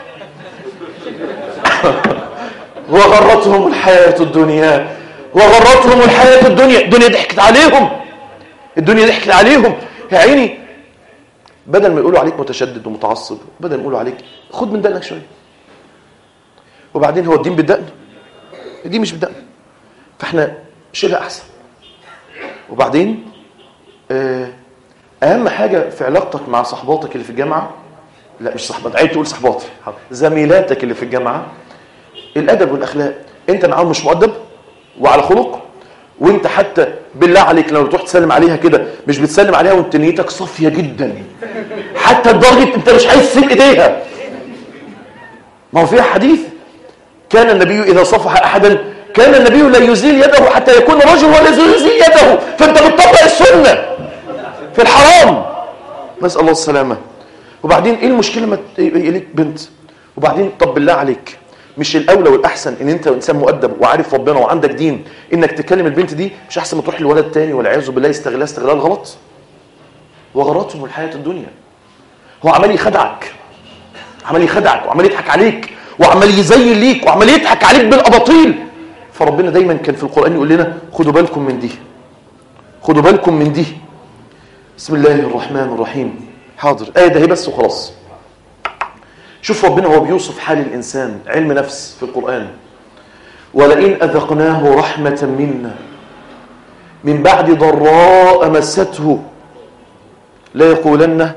وغرتهم الحياه الدنيا وغرتهم الحياه الدنيا الدنيا ضحكت عليهم الدنيا ضحكت عليهم يا عيني بدل ما يقولوا عليك متشدد ومتعصب بدل ما يقولوا عليك خد من دقنك شويه وبعدين هو الدين بالدقن الدين مش بالدقن فاحنا شيلها احسن وبعدين آه، اهم حاجه في علاقتك مع صحباتك اللي في الجامعه لا مش صحبات عيب تقول صحباتي حاضر. زميلاتك اللي في الجامعه الادب والاخلاق انت معاهم مش مؤدب وعلى خلق وانت حتى بالله عليك لو تروح تسلم عليها كده مش بتسلم عليها وانت نيتك صافيه جدا حتى لدرجه انت مش عايز تسيب ايديها ما هو فيها حديث كان النبي اذا صفح احدا كان النبي لا يزيل يده حتى يكون رجل ولا يزيل يده فانت بتطبق السنه في الحرام نسال الله السلامه وبعدين ايه المشكله ما ت- يبقى ليك بنت وبعدين طب بالله عليك مش الاولى والاحسن ان انت انسان مؤدب وعارف ربنا وعندك دين انك تكلم البنت دي مش احسن ما تروح لولد تاني والعياذ بالله يستغلها استغلال غلط وغرتهم الحياه الدنيا هو عمال يخدعك عمال يخدعك وعمال يضحك عليك وعمال يزين ليك وعمال يضحك عليك بالاباطيل فربنا دايما كان في القران يقول لنا خدوا بالكم من دي خدوا بالكم من دي بسم الله الرحمن الرحيم حاضر ايه ده هي بس وخلاص شوف ربنا هو بيوصف حال الانسان علم نفس في القران ولئن اذقناه رحمه منا من بعد ضراء مسته لا يقولن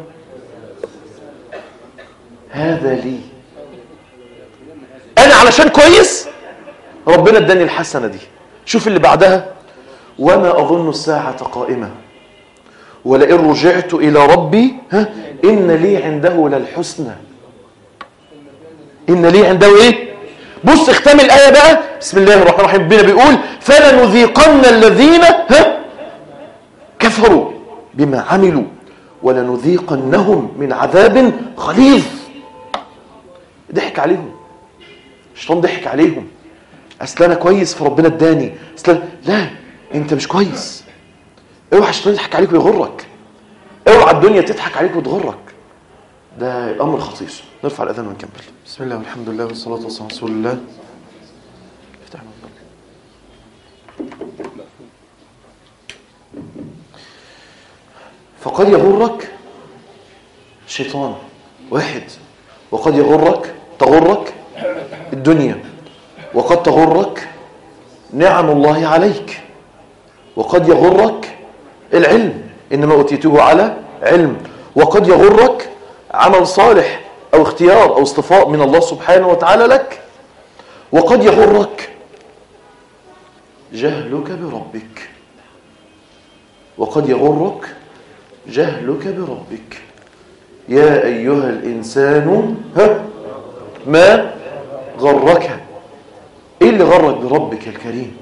هذا لي انا علشان كويس ربنا اداني الحسنه دي شوف اللي بعدها وما اظن الساعه قائمه ولئن رجعت الى ربي ها ان لي عنده للحسنى ان لي عنده ايه بص اختم الايه بقى بسم الله الرحمن الرحيم ربنا بيقول فلنذيقن الذين ها كفروا بما عملوا ولنذيقنهم من عذاب غليظ ضحك عليهم الشيطان ضحك عليهم اصل انا كويس فربنا اداني اصل أنا- لا انت مش كويس اوعى الشيطان يضحك عليك ويغرك اوعى الدنيا تضحك عليك وتغرك ده امر خطير نرفع الاذان ونكمل بسم الله والحمد لله والصلاه والسلام على رسول الله افتح الموضوع. فقد يغرك الشيطان واحد وقد يغرك تغرك الدنيا وقد تغرك نعم الله عليك وقد يغرك العلم إنما أوتيته على علم وقد يغرك عمل صالح أو اختيار أو اصطفاء من الله سبحانه وتعالى لك وقد يغرك جهلك بربك وقد يغرك جهلك بربك يا أيها الإنسان ها ما غرك إيه اللي غرك بربك الكريم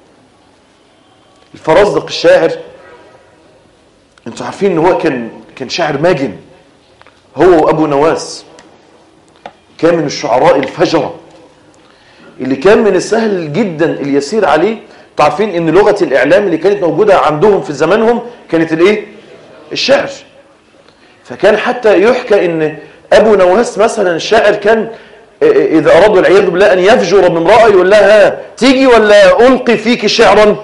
الفرزدق الشاعر انتوا عارفين ان هو كان كان شاعر ماجن هو وابو نواس كان من الشعراء الفجره اللي كان من السهل جدا اليسير عليه انتوا عارفين ان لغه الاعلام اللي كانت موجوده عندهم في زمانهم كانت الايه الشعر فكان حتى يحكى ان ابو نواس مثلا الشاعر كان اذا ارادوا العياذ بالله ان يفجر بامراه يقول لها ها تيجي ولا القي فيك شعرا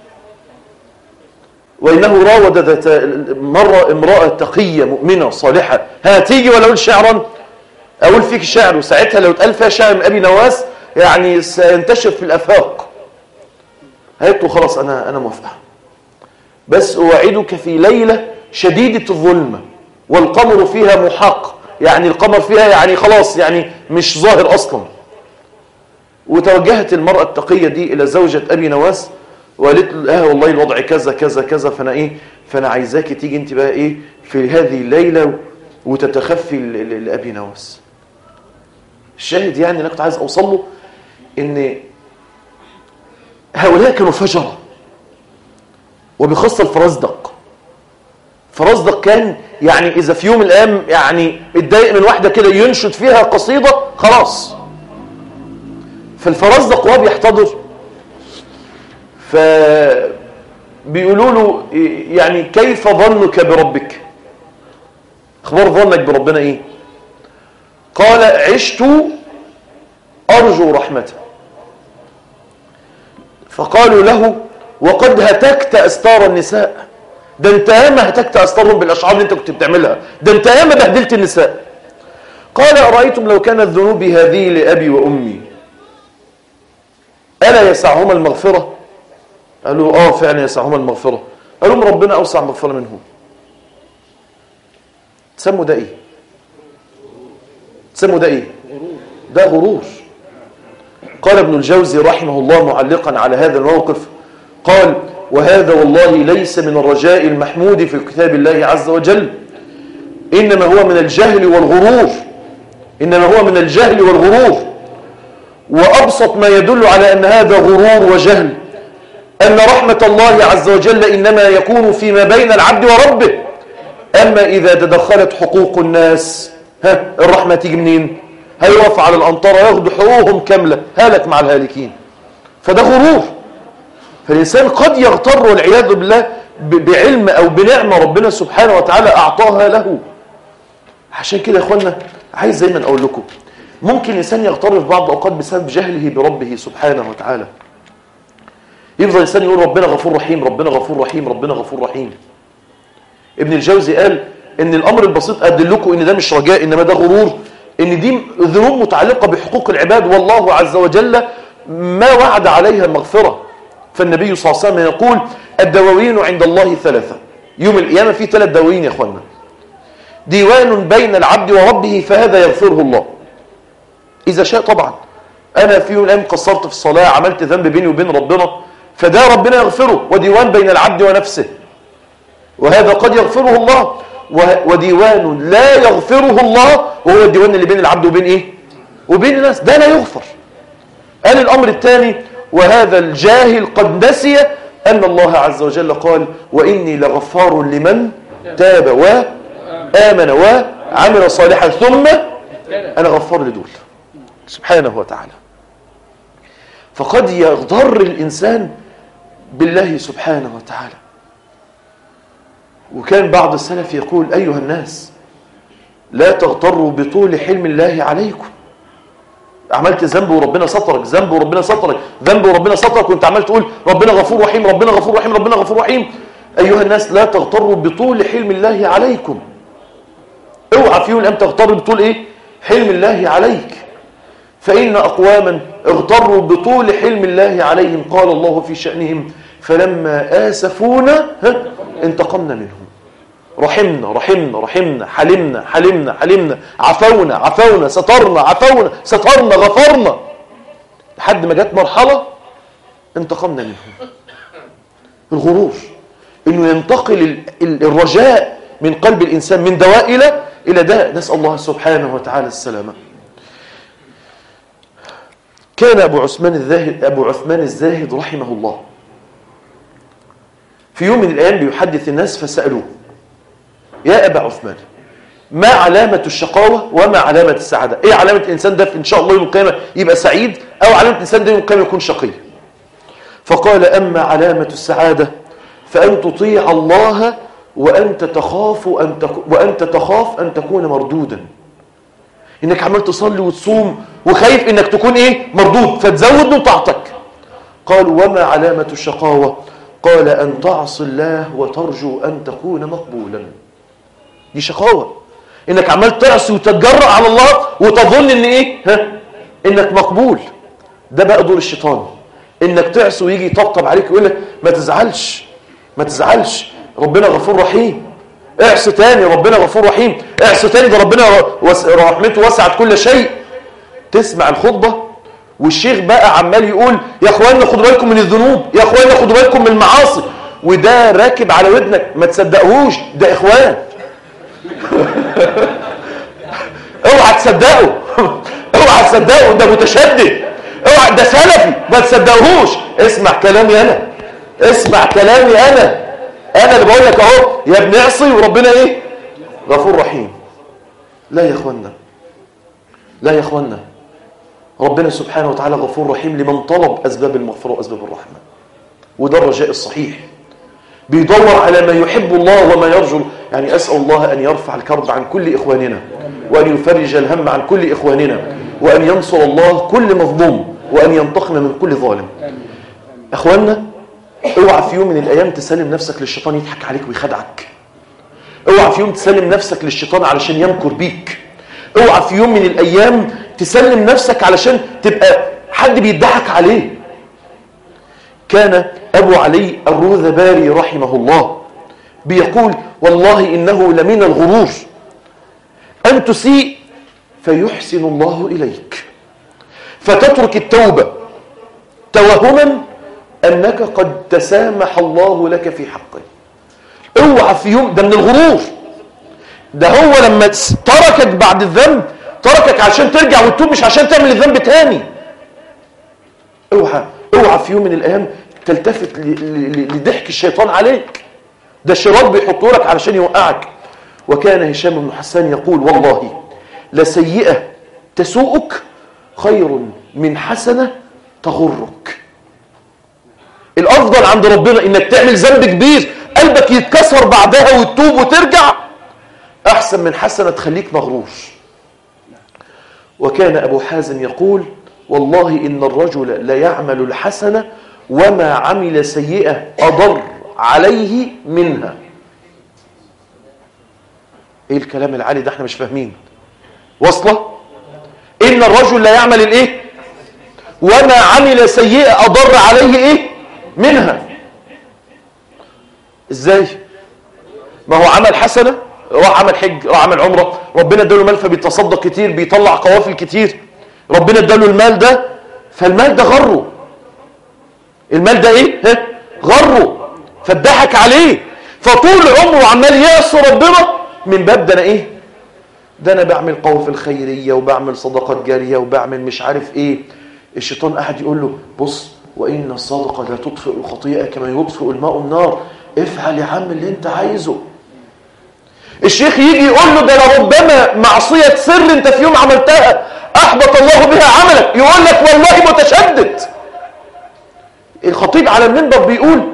وإنه راود ذات مرة امرأة تقية مؤمنة صالحة ها تيجي ولا أقول شعرا أقول فيك شعر وساعتها لو اتقال فيها شعر من أبي نواس يعني سينتشر في الأفاق قالت له خلاص أنا أنا موافقة بس أوعدك في ليلة شديدة الظلمة والقمر فيها محق يعني القمر فيها يعني خلاص يعني مش ظاهر أصلا وتوجهت المرأة التقية دي إلى زوجة أبي نواس وقالت لها والله الوضع كذا كذا كذا فأنا إيه فأنا عايزاكي تيجي أنت بقى إيه في هذه الليلة وتتخفي لأبي نواس الشاهد يعني أنا كنت عايز أوصل له إن هؤلاء كانوا فجرة وبخاصة الفرزدق فرزدق كان يعني إذا في يوم من الأيام يعني اتضايق من واحدة كده ينشد فيها قصيدة خلاص فالفرزدق وهو بيحتضر فبيقولوا له يعني كيف ظنك بربك اخبار ظنك بربنا ايه قال عشت ارجو رحمته فقالوا له وقد هتكت استار النساء ده انت ياما هتكت استارهم بالاشعار اللي انت كنت بتعملها ده انت ياما بهدلت النساء قال ارايتم لو كانت ذنوبي هذه لابي وامي الا يسعهما المغفره قالوا اه فعلا يسعهما المغفره قالوا لهم ربنا اوسع مغفره منهم تسموا ده ايه تسموا ده ايه ده غرور قال ابن الجوزي رحمه الله معلقا على هذا الموقف قال وهذا والله ليس من الرجاء المحمود في كتاب الله عز وجل إنما هو من الجهل والغرور إنما هو من الجهل والغرور وأبسط ما يدل على أن هذا غرور وجهل أن رحمة الله عز وجل إنما يكون فيما بين العبد وربه أما إذا تدخلت حقوق الناس ها الرحمة تيجي منين هيقف على الأمطار ياخدوا حقوقهم كاملة هالك مع الهالكين فده غرور فالإنسان قد يغتر والعياذ بالله بعلم أو بنعمة ربنا سبحانه وتعالى أعطاها له عشان كده يا أخوانا عايز دايما أقول لكم ممكن الإنسان يغتر في بعض الأوقات بسبب جهله بربه سبحانه وتعالى يفضل الإنسان يقول ربنا غفور رحيم ربنا غفور رحيم ربنا غفور رحيم ابن الجوزي قال ان الامر البسيط ادلكم ان ده مش رجاء انما ده غرور ان دي ذنوب متعلقه بحقوق العباد والله عز وجل ما وعد عليها المغفره فالنبي صلى الله عليه وسلم يقول الدواوين عند الله ثلاثه يوم القيامه في ثلاث دواوين يا اخوانا ديوان بين العبد وربه فهذا يغفره الله اذا شاء طبعا انا في يوم الأيام قصرت في الصلاه عملت ذنب بيني وبين ربنا فده ربنا يغفره وديوان بين العبد ونفسه وهذا قد يغفره الله وديوان لا يغفره الله وهو الديوان اللي بين العبد وبين ايه وبين الناس ده لا يغفر قال الامر الثاني وهذا الجاهل قد نسي ان الله عز وجل قال واني لغفار لمن تاب وامن وعمل صالحا ثم انا غفار لدول سبحانه وتعالى فقد يغضر الانسان بالله سبحانه وتعالى وكان بعض السلف يقول أيها الناس لا تغتروا بطول حلم الله عليكم عملت ذنب وربنا سترك ذنب وربنا سترك ذنب وربنا سترك وانت عمال تقول ربنا غفور رحيم ربنا غفور رحيم ربنا غفور رحيم أيها الناس لا تغتروا بطول حلم الله عليكم اوعى فيهم أن تغتر بطول إيه حلم الله عليك فإن أقواما اغتروا بطول حلم الله عليهم قال الله في شأنهم فلما آسفونا انتقمنا منهم رحمنا رحمنا رحمنا حلمنا حلمنا حلمنا عفونا عفونا سترنا عفونا سترنا غفرنا لحد ما جت مرحلة انتقمنا منهم الغرور انه ينتقل الرجاء من قلب الانسان من دواء الى الى داء نسال الله سبحانه وتعالى السلامه كان ابو عثمان الزاهد ابو عثمان الزاهد رحمه الله في يوم من الايام بيحدث الناس فسالوه يا أبا عثمان ما علامة الشقاوة وما علامة السعادة إيه علامة الإنسان ده إن شاء الله يوم القيامة يبقى سعيد أو علامة الإنسان ده يوم القيامة يكون شقي فقال أما علامة السعادة فأن تطيع الله وأنت تخاف أن تك... وأنت تخاف أن تكون مردودا إنك عمال تصلي وتصوم وخايف إنك تكون إيه مردود فتزود من طاعتك قالوا وما علامة الشقاوة قال أن تعصي الله وترجو أن تكون مقبولا دي شقاوة انك عمال تعصي وتتجرأ على الله وتظن ان ايه ها انك مقبول ده بقى دور الشيطان انك تعصي ويجي يطبطب عليك ويقول لك ما تزعلش ما تزعلش ربنا غفور رحيم اعص تاني ربنا غفور رحيم اعص تاني ده ربنا رحمته وسعت كل شيء تسمع الخطبة والشيخ بقى عمال يقول يا اخوانا خدوا بالكم من الذنوب يا اخوانا خدوا بالكم من المعاصي وده راكب على ودنك ما تصدقهوش ده اخوان اوعى تصدقه اوعى تصدقه ده متشدد اوعى ده سلفي ما تصدقهوش اسمع كلامي انا اسمع كلامي انا انا اللي بقول لك اهو يا ابن اعصي وربنا ايه غفور رحيم لا يا اخوانا لا يا اخوانا ربنا سبحانه وتعالى غفور رحيم لمن طلب اسباب المغفره واسباب الرحمه وده الرجاء الصحيح بيدور على ما يحب الله وما يرجو يعني أسأل الله أن يرفع الكرب عن كل إخواننا وأن يفرج الهم عن كل إخواننا وأن ينصر الله كل مظلوم وأن ينتقم من كل ظالم أخواننا اوعى في يوم من الأيام تسلم نفسك للشيطان يضحك عليك ويخدعك اوعى في يوم تسلم نفسك للشيطان علشان يمكر بيك اوعى في يوم من الأيام تسلم نفسك علشان تبقى حد بيضحك عليه كان أبو علي الروذباري رحمه الله بيقول والله إنه لمن الغرور أن تسيء فيحسن الله إليك فتترك التوبة توهما أنك قد تسامح الله لك في حقه اوعى في يوم ده من الغرور ده هو لما تركك بعد الذنب تركك عشان ترجع وتتوب مش عشان تعمل الذنب تاني اوعى اوعى في يوم من الايام تلتفت لضحك الشيطان عليك ده شراب بيحطه لك علشان يوقعك وكان هشام بن حسان يقول والله لسيئة تسوءك خير من حسنة تغرك الأفضل عند ربنا إنك تعمل ذنب كبير قلبك يتكسر بعدها وتتوب وترجع أحسن من حسنة تخليك مغرور وكان أبو حازم يقول والله إن الرجل لا يعمل الحسنة وما عمل سيئة أضر عليه منها ايه الكلام العالي ده احنا مش فاهمين واصله ان الرجل لا يعمل الايه وما عمل سيئة اضر عليه ايه منها ازاي ما هو عمل حسنة راح عمل حج راح عمل عمرة ربنا اداله مال فبيتصدق كتير بيطلع قوافل كتير ربنا اداله المال ده فالمال ده غره المال ده ايه ها غره فاتضحك عليه فطول عمره عمال يعصي ربنا من باب ده انا ايه ده انا بعمل قوافل الخيريه وبعمل صدقات جاريه وبعمل مش عارف ايه الشيطان قاعد يقول له بص وان الصدقه لا تطفئ الخطيئه كما يطفئ الماء النار افعل يا عم اللي انت عايزه الشيخ يجي يقول له ده لربما معصيه سر انت في يوم عملتها احبط الله بها عملك يقول لك والله متشدد الخطيب على المنبر بيقول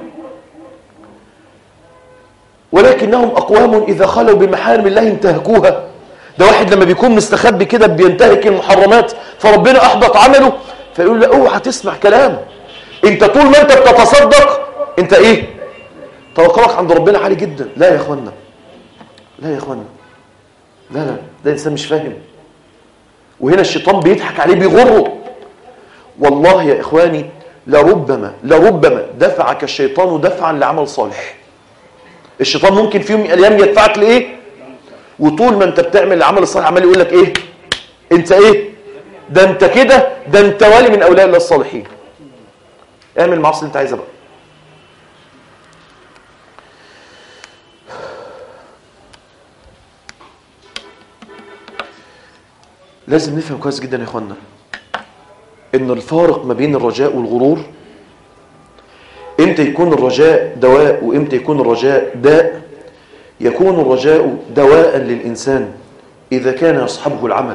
ولكنهم أقوام إذا خلوا بمحارم الله انتهكوها ده واحد لما بيكون مستخبي كده بينتهك المحرمات فربنا أحبط عمله فيقول له اوعى تسمع كلام انت طول ما انت بتتصدق انت ايه توقعك عند ربنا عالي جدا لا يا اخوانا لا يا اخوانا لا لا ده انسان مش فاهم وهنا الشيطان بيضحك عليه بيغره والله يا اخواني لربما لربما دفعك الشيطان دفعا لعمل صالح الشيطان ممكن في يوم من الايام يدفعك لايه وطول ما انت بتعمل العمل الصالح عمال يقول لك ايه انت ايه ده انت كده ده انت ولي من اولياء الله الصالحين اعمل المعاصي اللي انت عايزها بقى لازم نفهم كويس جدا يا اخوانا ان الفارق ما بين الرجاء والغرور امتى يكون الرجاء دواء وامتى يكون الرجاء داء يكون الرجاء دواء للإنسان إذا كان يصحبه العمل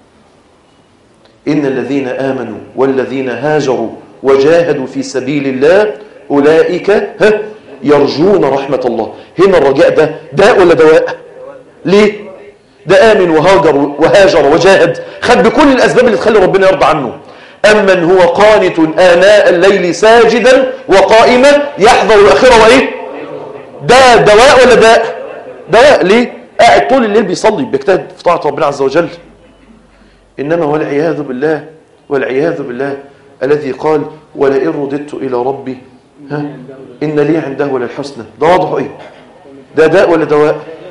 إن الذين آمنوا والذين هاجروا وجاهدوا في سبيل الله أولئك ها يرجون رحمة الله هنا الرجاء ده داء ولا دواء ليه ده آمن وهاجر وهاجر وجاهد خد بكل الأسباب اللي تخلي ربنا يرضى عنه أمن هو قانت آناء الليل ساجدا وقائما يحذر الآخرة وإيه ده دواء ولا داء دواء ليه قاعد طول الليل بيصلي بيجتهد في طاعة ربنا عز وجل إنما والعياذ بالله والعياذ بالله الذي قال ولئن رددت إلى ربي ها إن لي عنده للحسنى ده واضح إيه ده داء ولا دواء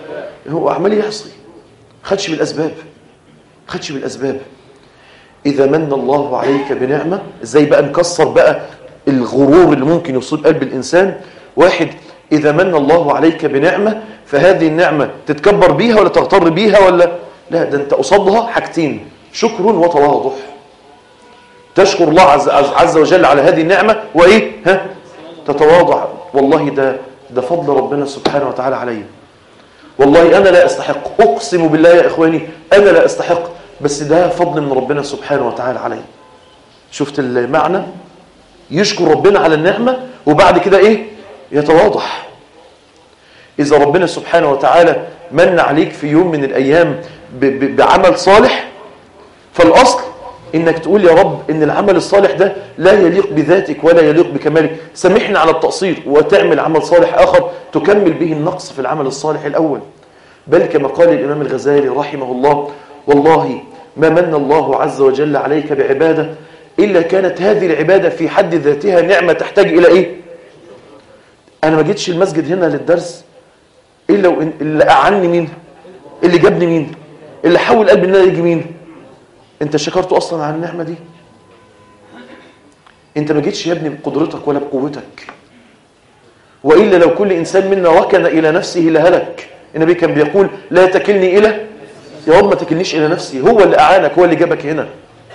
هو عمال يعصي خدش بالاسباب خدش بالاسباب اذا من الله عليك بنعمه ازاي بقى نكسر بقى الغرور اللي ممكن يصيب قلب الانسان واحد اذا من الله عليك بنعمه فهذه النعمه تتكبر بيها ولا تغتر بيها ولا لا ده انت قصادها حاجتين شكر وتواضع تشكر الله عز, عز وجل على هذه النعمه وايه ها تتواضع والله ده ده فضل ربنا سبحانه وتعالى علي والله انا لا استحق اقسم بالله يا اخواني انا لا استحق بس ده فضل من ربنا سبحانه وتعالى علي شفت المعنى يشكر ربنا على النعمة وبعد كده ايه يتواضع اذا ربنا سبحانه وتعالى من عليك في يوم من الايام ب ب بعمل صالح فالاصل انك تقول يا رب ان العمل الصالح ده لا يليق بذاتك ولا يليق بكمالك سامحنا على التقصير وتعمل عمل صالح اخر تكمل به النقص في العمل الصالح الاول بل كما قال الامام الغزالي رحمه الله والله ما من الله عز وجل عليك بعباده إلا كانت هذه العبادة في حد ذاتها نعمة تحتاج إلى إيه أنا ما جيتش المسجد هنا للدرس إلا وإن اللي أعني مين اللي جابني مين اللي حول قلبي إن يجي مين أنت شكرته أصلا على النعمة دي أنت ما جيتش يا ابني بقدرتك ولا بقوتك وإلا لو كل إنسان منا ركن إلى نفسه لهلك النبي كان بيقول لا تكلني إلى يا رب ما تكلنيش إلى نفسي هو اللي أعانك هو اللي جابك هنا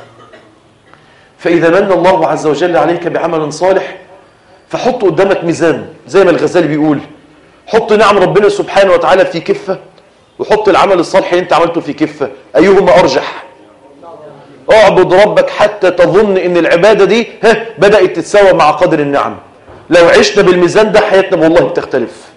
فإذا من الله عز وجل عليك بعمل صالح فحط قدامك ميزان زي ما الغزالي بيقول حط نعم ربنا سبحانه وتعالى في كفة وحط العمل الصالح اللي انت عملته في كفة أيهما أرجح اعبد ربك حتى تظن ان العبادة دي ها بدأت تتساوى مع قدر النعم لو عشنا بالميزان ده حياتنا والله بتختلف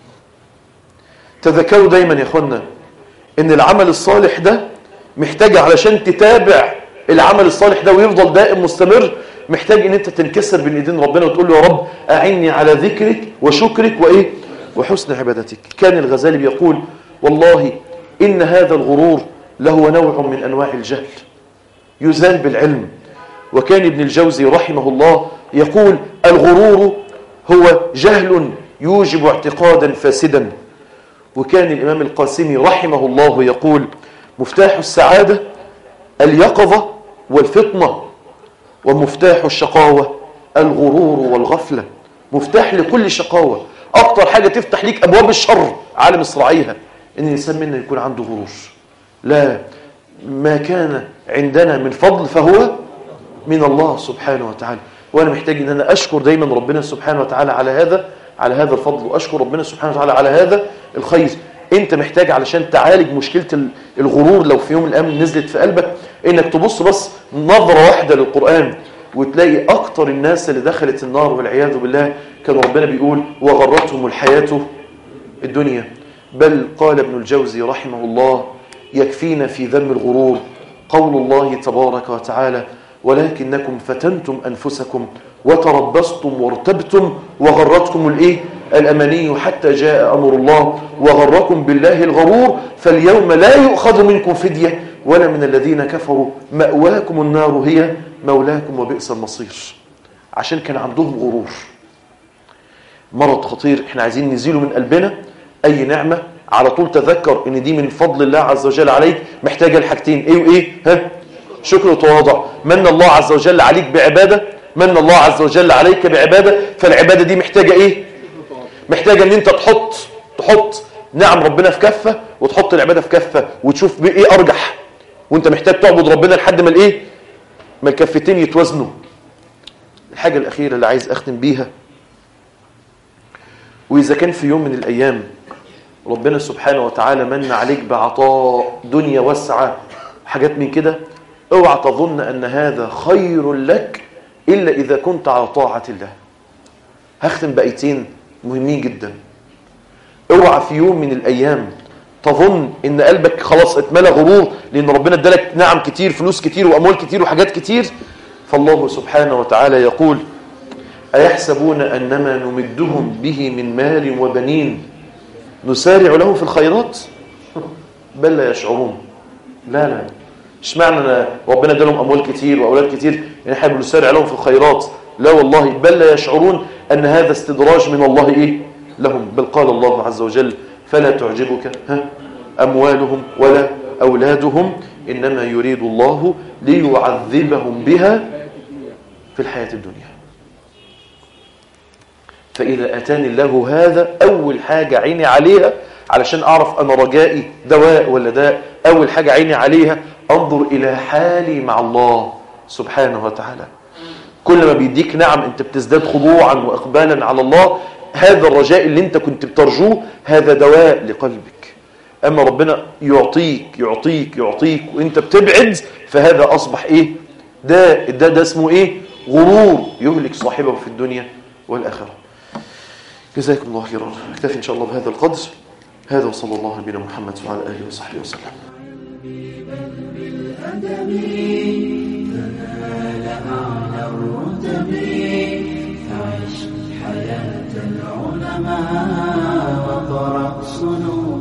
تذكروا دايما يا اخوانا ان العمل الصالح ده محتاج علشان تتابع العمل الصالح ده ويفضل دائم مستمر محتاج ان انت تنكسر بين ايدين ربنا وتقول له يا رب اعني على ذكرك وشكرك وايه وحسن عبادتك كان الغزالي بيقول والله ان هذا الغرور له نوع من انواع الجهل يزال بالعلم وكان ابن الجوزي رحمه الله يقول الغرور هو جهل يوجب اعتقادا فاسدا وكان الامام القاسمي رحمه الله يقول مفتاح السعاده اليقظه والفطنة ومفتاح الشقاوة الغرور والغفلة مفتاح لكل شقاوة أكتر حاجة تفتح ليك أبواب الشر عالم إسرائيلها إن الإنسان منا يكون عنده غرور لا ما كان عندنا من فضل فهو من الله سبحانه وتعالى وأنا محتاج أن أنا أشكر دايما ربنا سبحانه وتعالى على هذا على هذا الفضل وأشكر ربنا سبحانه وتعالى على هذا الخير انت محتاج علشان تعالج مشكلة الغرور لو في يوم من الايام نزلت في قلبك انك تبص بس نظرة واحدة للقرآن وتلاقي اكتر الناس اللي دخلت النار والعياذ بالله كان ربنا بيقول وغرتهم الحياة الدنيا بل قال ابن الجوزي رحمه الله يكفينا في ذم الغرور قول الله تبارك وتعالى ولكنكم فتنتم أنفسكم وتربصتم وارتبتم وغرتكم الايه الأماني حتى جاء أمر الله وغركم بالله الغرور فاليوم لا يؤخذ منكم فدية ولا من الذين كفروا مأواكم النار هي مولاكم وبئس المصير عشان كان عندهم غرور مرض خطير احنا عايزين نزيله من قلبنا أي نعمة على طول تذكر ان دي من فضل الله عز وجل عليك محتاجة الحاجتين ايه وايه ها شكر وتواضع من الله عز وجل عليك بعبادة من الله عز وجل عليك بعبادة فالعبادة دي محتاجة ايه محتاجة ان انت تحط تحط نعم ربنا في كفة وتحط العبادة في كفة وتشوف بايه ارجح وانت محتاج تعبد ربنا لحد ما الايه ما الكفتين يتوازنوا الحاجة الاخيرة اللي عايز اختم بيها واذا كان في يوم من الايام ربنا سبحانه وتعالى من عليك بعطاء دنيا واسعة حاجات من كده اوعى تظن ان هذا خير لك الا اذا كنت على طاعة الله هختم بايتين مهمين جدا اوعى في يوم من الايام تظن ان قلبك خلاص اتملى غرور لان ربنا ادالك نعم كتير فلوس كتير واموال كتير وحاجات كتير فالله سبحانه وتعالى يقول ايحسبون انما نمدهم به من مال وبنين نسارع له في الخيرات بل لا يشعرون لا لا مش معنى ربنا ادالهم اموال كتير واولاد كتير ان احنا بنسارع لهم في الخيرات لا والله بل لا يشعرون ان هذا استدراج من الله ايه لهم بل قال الله عز وجل فلا تعجبك ها أموالهم ولا أولادهم إنما يريد الله ليعذبهم بها في الحياة الدنيا فإذا أتاني الله هذا أول حاجة عيني عليها علشان أعرف أنا رجائي دواء ولا داء أول حاجة عيني عليها أنظر إلى حالي مع الله سبحانه وتعالى كل ما بيديك نعم أنت بتزداد خضوعا وإقبالا على الله هذا الرجاء اللي أنت كنت بترجوه هذا دواء لقلبك أما ربنا يعطيك يعطيك يعطيك وأنت بتبعد فهذا أصبح إيه ده ده, ده اسمه إيه غرور يهلك صاحبه في الدنيا والآخرة جزاكم الله خيرا اكتفي إن شاء الله بهذا القدر هذا وصلى الله على نبينا محمد وعلى آله وصحبه وسلم بالأدب تنال أعلى الرتب فعش حياة العلماء وقرأ صنوع